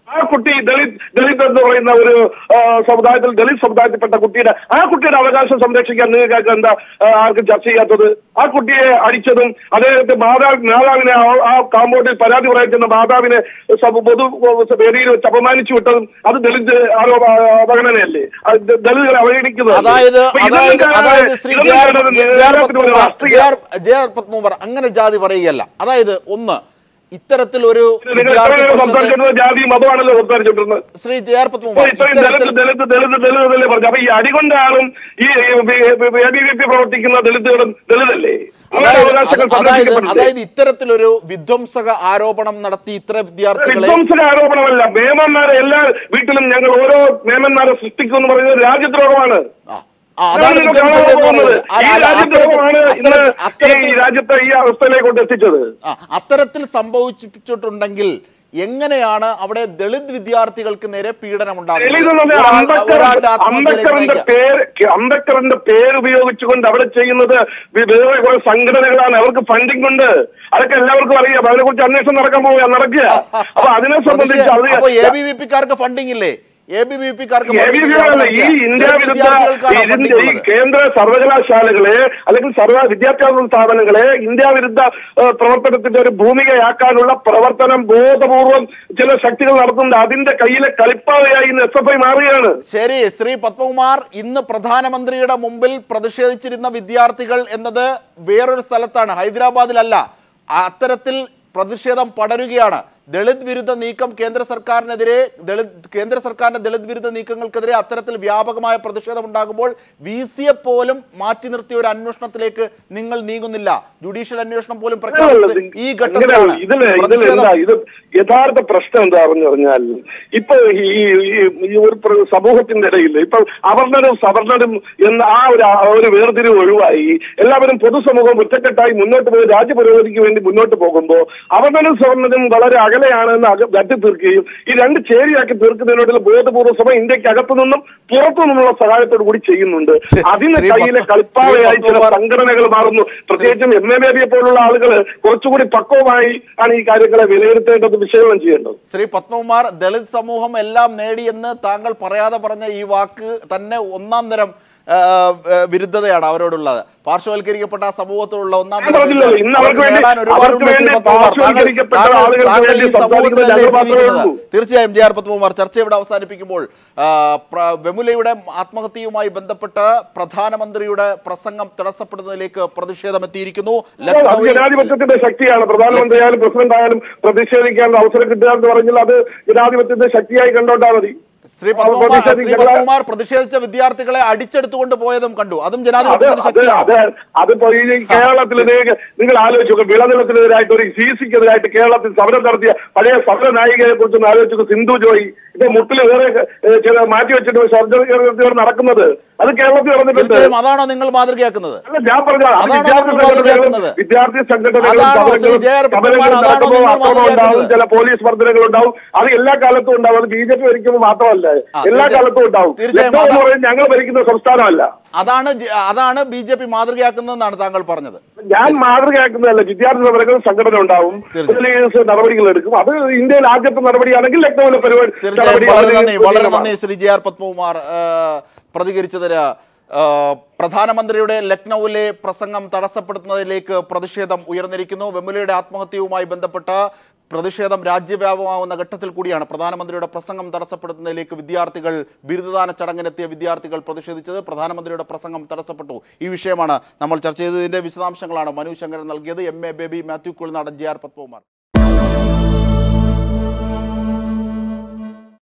ആ കുട്ടി ദളിത് ദളിത് എന്ന് പറയുന്ന ഒരു ആ, സമുദായത്തിൽ ദളിത് സമുദായത്തിൽപ്പെട്ട കുട്ടിയുടെ ആ കുട്ടിയുടെ അവകാശം സംരക്ഷിക്കാൻ നിങ്ങൾക്ക് എന്താ ആ, ആർക്കും ചർച്ച ചെയ്യാത്തത് ആ കുട്ടിയെ അടിച്ചതും അദ്ദേഹത്തെ മാതാവ് മാതാവിനെ ആ- ആ കാമ്പൗണ്ടിൽ പരാതി പറയിക്കുന്ന മാതാവിനെ സബ് പൊതു വേദിയിൽ വെച്ച് അപമാനിച്ചു വിട്ടതും അത് ദളിത് ആരോപ അവഗണനയല്ലേ അത് ദ- ദളിതുകളെ അവഗണിക്കുന്നത് അതായത് അതായത് അതായത് Shri J R J R Padmakumar രാഷ്ട്രീയ J R- J R Padmakumar അങ്ങനെ ജാതി പറയുകയല്ല അതായത് ഒന്ന് ഇത്തരത്തിൽ ഒരു നിങ്ങൾ എത്ര വിദ്യാർത്ഥി നേരം പ്രശ്നത്തെ സംസാരിച്ചിരുന്നത് ജാതി മതമാണല്ലോ സംസാരിച്ചിരുന്നത് ശ്രീ ജെ ആർ ഇപ്പൊ പത്മകുമാർ ഇത്രയും ഇത്തരത്തിൽ ദളിത് ദളിത് ദളിത് ദളിത് ദളിത് പറഞ്ഞു അപ്പൊ ഈ അടികൊണ്ടാളും ഈ എ ബി വി പി പ്രവർത്തിക്കുന്ന ദളിതുകളും ദളിതല്ലേ അവരുടെ അതായത് അവകാശങ്ങൾ അത് അതായത് സംരക്ഷിക്കപ്പെടണ്ടേ? അതായത് ഇത്തരത്തിലൊരു വിധ്വംസക ആരോപണം നടത്തി ഇത്ര വിദ്യാർത്ഥികളെ വിധ്വംസക ആരോപണമല്ല മേമന്മാരെ എല്ലാ വീട്ടിലും ഞങ്ങൾ ഓരോ മേമന്മാരെ സൃഷ്ടിക്കും എന്ന് പറയുന്നത് രാജ്യദ്രോഹമാണ് ആ, ആ, അതാണ് നിങ്ങൾ വിധ്വംസക എന്ന് കാണാൻ പറയുന്നത് പോകുന്നത്. ഈ അല്ല, അല്ല, രാജ്യദ്രോഹമാണ് അത്തരത്തിൽ- ഇന്ന് അത്തരത്തിൽ- അത്തരത്തിൽ ഈ രാജ്യത്തെ ഈ അവസ്ഥയിലേക്ക് കൊണ്ട് എത്തിച്ചത് ആ, അത്തരത്തിൽ സംഭവിച്ചിട്ടുണ്ടെങ്കിൽ എങ്ങനെയാണ് അവിടെ ദളിത് വിദ്യാർത്ഥികൾക്ക് നേരെ പീഡനം ദളിത് എന്ന് പറഞ്ഞാൽ ഒരാൾ- അംബേദ്കർ- ഒരാളുടെ ആത്മഹത്യയിലേക്ക് അംബേദ്കറിന്റെ നയിക്കുക. പേര് അംബേദ്കറിന്റെ പേര് ഉപയോഗിച്ചുകൊണ്ട് അവിടെ ചെയ്യുന്നത് വി- വേറെ കുറെ സംഘടനകളാണ് അവർക്ക് ഫണ്ടിംഗ് ഉണ്ട് അതൊക്കെ എല്ലാവർക്കും അറിയാം അതിനെ കുറിച്ച് അന്വേഷണം നടക്കാൻ പോവുക നടക്കുക അപ്പൊ അതിനെ സംബന്ധിച്ച് അത് അപ്പൊ എ ബി വി പിക്കാർക്ക് ഫണ്ടിങ് ഇല്ലേ എ ബി വി പിക്കാർക്ക് എ ബി വി അല്ല, ഈ ഇന്ത്യ വിരുദ്ധ ഇതിന്റെ ഈ കേന്ദ്ര സർവകലാശാലകളെ അല്ലെങ്കിൽ സർവ വിദ്യാഭ്യാസ സ്ഥാപനങ്ങളെ ഇന്ത്യ വിരുദ്ധ ഏഹ്, പ്രവർത്തനത്തിന്റെ ഒരു ഭൂമികയാക്കാനുള്ള പ്രവർത്തനം ബോധപൂർവം ചില ശക്തികൾ നടത്തുന്നുണ്ട് അതിന്റെ കയ്യിലെ കളിപ്പാവയായി ഇന്ന് എസ് എഫ് ഐ മാറുകയാണ് ശരി ശ്രീ പത്മകുമാർ ഇന്ന് പ്രധാനമന്ത്രിയുടെ മുമ്പിൽ പ്രതിഷേധിച്ചിരുന്ന വിദ്യാർത്ഥികൾ എന്നത് വേറൊരു സ്ഥലത്താണ് ഹൈദരാബാദിലല്ല അത്തരത്തിൽ പ്രതിഷേധം പടരുകയാണ് ദളിത് വിരുദ്ധ നീക്കം കേന്ദ്ര സർക്കാരിനെതിരെ ദളിത് കേന്ദ്ര സർക്കാരിന്റെ ദളിത് വിരുദ്ധ നീക്കങ്ങൾക്കെതിരെ അത്തരത്തിൽ വ്യാപകമായ പ്രതിഷേധം ഉണ്ടാകുമ്പോൾ വി സിയെ പോലും മാറ്റി നിർത്തിയ ഒരു അന്വേഷണത്തിലേക്ക് നിങ്ങൾ നീങ്ങുന്നില്ല ജുഡീഷ്യൽ അന്വേഷണം പോലും പ്രഖ്യാപിച്ചത് ഈ ഘട്ടത്തിലാണ് ഇതില് ഇതിൽ പ്രതിഷേധം എന്താ ഇത് യഥാർത്ഥ പ്രശ്നം എന്താ പറഞ്ഞു പറഞ്ഞാൽ ഇപ്പൊ ഈ ഈ- ഈ ഒരു പ്ര- സമൂഹത്തിന്റെ ഇടയിൽ ഇപ്പൊ അവർണരും സവർണരും എന്ന ആ ഒരു ആ ഒരു വേർതിരിവ് ഒഴിവായി എല്ലാവരും പൊതുസമൂഹം ഒറ്റക്കെട്ടായി മുന്നോട്ട് പോയി രാജ്യ പുരോഗതിക്ക് വേണ്ടി മുന്നോട്ട് പോകുമ്പോൾ അവർണരും സവർണരും വളരെ അകലെയാണ് എന്ന് അക തട്ടി തീർക്കുകയും ഈ രണ്ട് ചേരിയാക്കി തീർക്കുന്നതിനോടുള്ള ബോധപൂർവ്വ ശ്രമം ഇന്ത്യക്ക് അകത്തു നിന്നും പുറത്തു നിന്നുള്ള സഹായത്തോടു കൂടി ചെയ്യുന്നുണ്ട് അതിന് ശ്രീ കയ്യിലെ പത്മ- കളിപ്പാവയായി ശ്രീ ചില പത്മകുമാർ- സംഘടനകൾ മാറുന്നു പ്രത്യേകിച്ചും എം എ ബേബിയെ പോലുള്ള ആളുകൾ കുറച്ചുകൂടി പക്വമായി ആണ് ഈ കാര്യങ്ങളെ വിലയിരുത്തേണ്ടത് വിശകലനം ചെയ്യേണ്ടത് ശ്രീ പത്മകുമാർ ദളിത് സമൂഹം എല്ലാം നേടിയെന്ന് താങ്കൾ പറയാതെ പറഞ്ഞ ഈ വാക്ക് തന്നെ ഒന്നാം തരം ആ, ആ, വിരുദ്ധതയാണ് അവരോടുള്ളത് പാർശ്വവൽക്കരിക്കപ്പെട്ട ആ സമൂഹത്തോടുള്ള ഒന്നാം ഞാൻ തരം പറഞ്ഞില്ലല്ലോ, വിരുദ്ധത. ഇന്ന് അവർക്ക് അവർക്ക് വേണ്ടി- നേടാൻ ഒരുപാടുണ്ട് അവർക്ക് ശ്രീ വേണ്ടി പത്മകുമാർ. താങ്കൾ- പാർശ്വവൽക്കരിക്കപ്പെട്ട താങ്കൾ- ആളുകൾക്ക് താങ്കൾ വേണ്ടി ഈ സമൂഹത്തിലല്ലേ സംസാരിക്കുന്നത് മാത്രമേ ജീവിക്കുന്നത് ഉള്ളൂ. തീർച്ചയായും ജെ ആർ പത്മകുമാർ ചർച്ച ഇവിടെ അവസാനിപ്പിക്കുമ്പോൾ ആ, പ്ര- വെമുലയുടെ ആത്മഹത്യയുമായി ബന്ധപ്പെട്ട് പ്രധാനമന്ത്രിയുടെ പ്രസംഗം തടസ്സപ്പെടുന്നതിലേക്ക് പ്രതിഷേധം എത്തിയിരിക്കുന്നു അത് ലക്നൌവിൽ ജനാധിപത്യത്തിന്റെ ശക്തിയാണ് പ്രധാനമന്ത്രി ആയാലും പ്രസിഡന്റ് ആയാലും പ്രതിഷേധിക്കാനുള്ള അവസരം കിട്ടുക എന്ന് പറഞ്ഞാൽ അത് ജനാധിപത്യത്തിന്റെ ശക്തിയായി കണ്ടോണ്ടാ മതി ശ്രീ അവർ പത്മകുമാർ ശ്രീ പ്രതിഷേധിക്കേണ്ട- പത്മകുമാർ പ്രതിഷേധിച്ച വിദ്യാർത്ഥികളെ അടിച്ചെടുത്തുകൊണ്ട് പോയതും കണ്ടു അതും അത് ജനാധിപത്യത്തിന്റെ അത് ശക്തിയാണ് അത് അതിപ്പോ ഈ കേരളത്തിൽ നിങ്ങൾ ആലോചിച്ചു നോക്കുക വിളനിലത്തിനെതിരായിട്ട് ഒരു സി സിക്കെതിരായിട്ട് കേരളത്തിൽ സമരം നടത്തിയ പഴയ സമര നായികയെ കുറിച്ച് ഒന്ന് ആലോചിച്ചു നോക്കുക. സിന്ധു ജോയി ഇപ്പൊ മുട്ടിൽ വേറെ ഏഹ്, ചില മാറ്റി വെച്ചിട്ട് സർജറി നടക്കുന്നത് അത് കേരളത്തിൽ നടന്നിട്ടുണ്ട് തീർച്ചയായും അതാണോ നിങ്ങൾ മാതൃകയാക്കുന്നത് അല്ല ഞാൻ പറഞ്ഞ അത് അതാണോ വിദ്യാർത്ഥി നമ്മൾ മാതൃകയാക്കുന്നത്? സംഘടനകളും വിദ്യാർത്ഥി സംഘടനകളും അതാണോ ശ്രീ സമരങ്ങളും ജെ ആർ പത്മകുമാർ സമരങ്ങളും അതാണോ നടക്കുമ്പോൾ നിങ്ങൾ അക്രമം ഉണ്ടാവും മാതൃകയാക്കുന്നത്? ചില പോലീസ് മർദ്ദനങ്ങൾ ഉണ്ടാവും അത് എല്ലാ കാലത്തും ഉണ്ടാവും അത് ബി ജെ പി ഭരിക്കുമ്പോൾ മാത്രമല്ല ആ, എല്ലാ തീർച്ചയായും. കാലത്തും ഉണ്ടാവും തീർച്ചയായും ലക്നൗ എന്ന് അതാ- പറയുന്നത് ഞങ്ങൾ ഭരിക്കുന്ന സംസ്ഥാനമല്ല അതാണ് ജ- അതാണ് ബി ജെ പി മാതൃകയാക്കുന്നതെന്നാണ് താങ്കൾ പറഞ്ഞത് ഞാൻ മാതൃകയാക്കുന്നതല്ല വിദ്യാർത്ഥി സമരങ്ങൾ സംഘടന ഉണ്ടാവും തീർച്ചയായും. പോലീസ് നടപടികൾ എടുക്കും അത് ഇന്ത്യയിൽ ആദ്യത്തെ നടപടിയാണെങ്കിൽ ലക്നൌവിലെ പരിപാടി തീർച്ചയായും നടപടി വളരെ വളരെ നന്ദി വളരെ ഉചിതമാണ്. നന്ദി ശ്രീ ജെ ആർ പത്മകുമാർ ആ, പ്രതികരിച്ചതിന് ആ, പ്രധാനമന്ത്രിയുടെ ലക്നൌവിലെ പ്രസംഗം തടസ്സപ്പെടുത്തുന്നതിലേക്ക് പ്രതിഷേധം ഉയർന്നിരിക്കുന്നു വെമുലയുടെ ആത്മഹത്യയുമായി ബന്ധപ്പെട്ട പ്രതിഷേധം രാജ്യവ്യാപകമാവുന്ന ഘട്ടത്തിൽ കൂടിയാണ് പ്രധാനമന്ത്രിയുടെ പ്രസംഗം തടസ്സപ്പെടുത്തുന്നതിലേക്ക് വിദ്യാർത്ഥികൾ ബിരുദദാന ചടങ്ങിനെത്തിയ വിദ്യാർത്ഥികൾ പ്രതിഷേധിച്ചത് പ്രധാനമന്ത്രിയുടെ പ്രസംഗം തടസ്സപ്പെട്ടു ഈ വിഷയമാണ് നമ്മൾ ചർച്ച ചെയ്തതിന്റെ വിശദാംശങ്ങളാണ് മനു ശങ്കരൻ നൽകിയത് M A Baby Mathew Kulinadan J R Padmakumar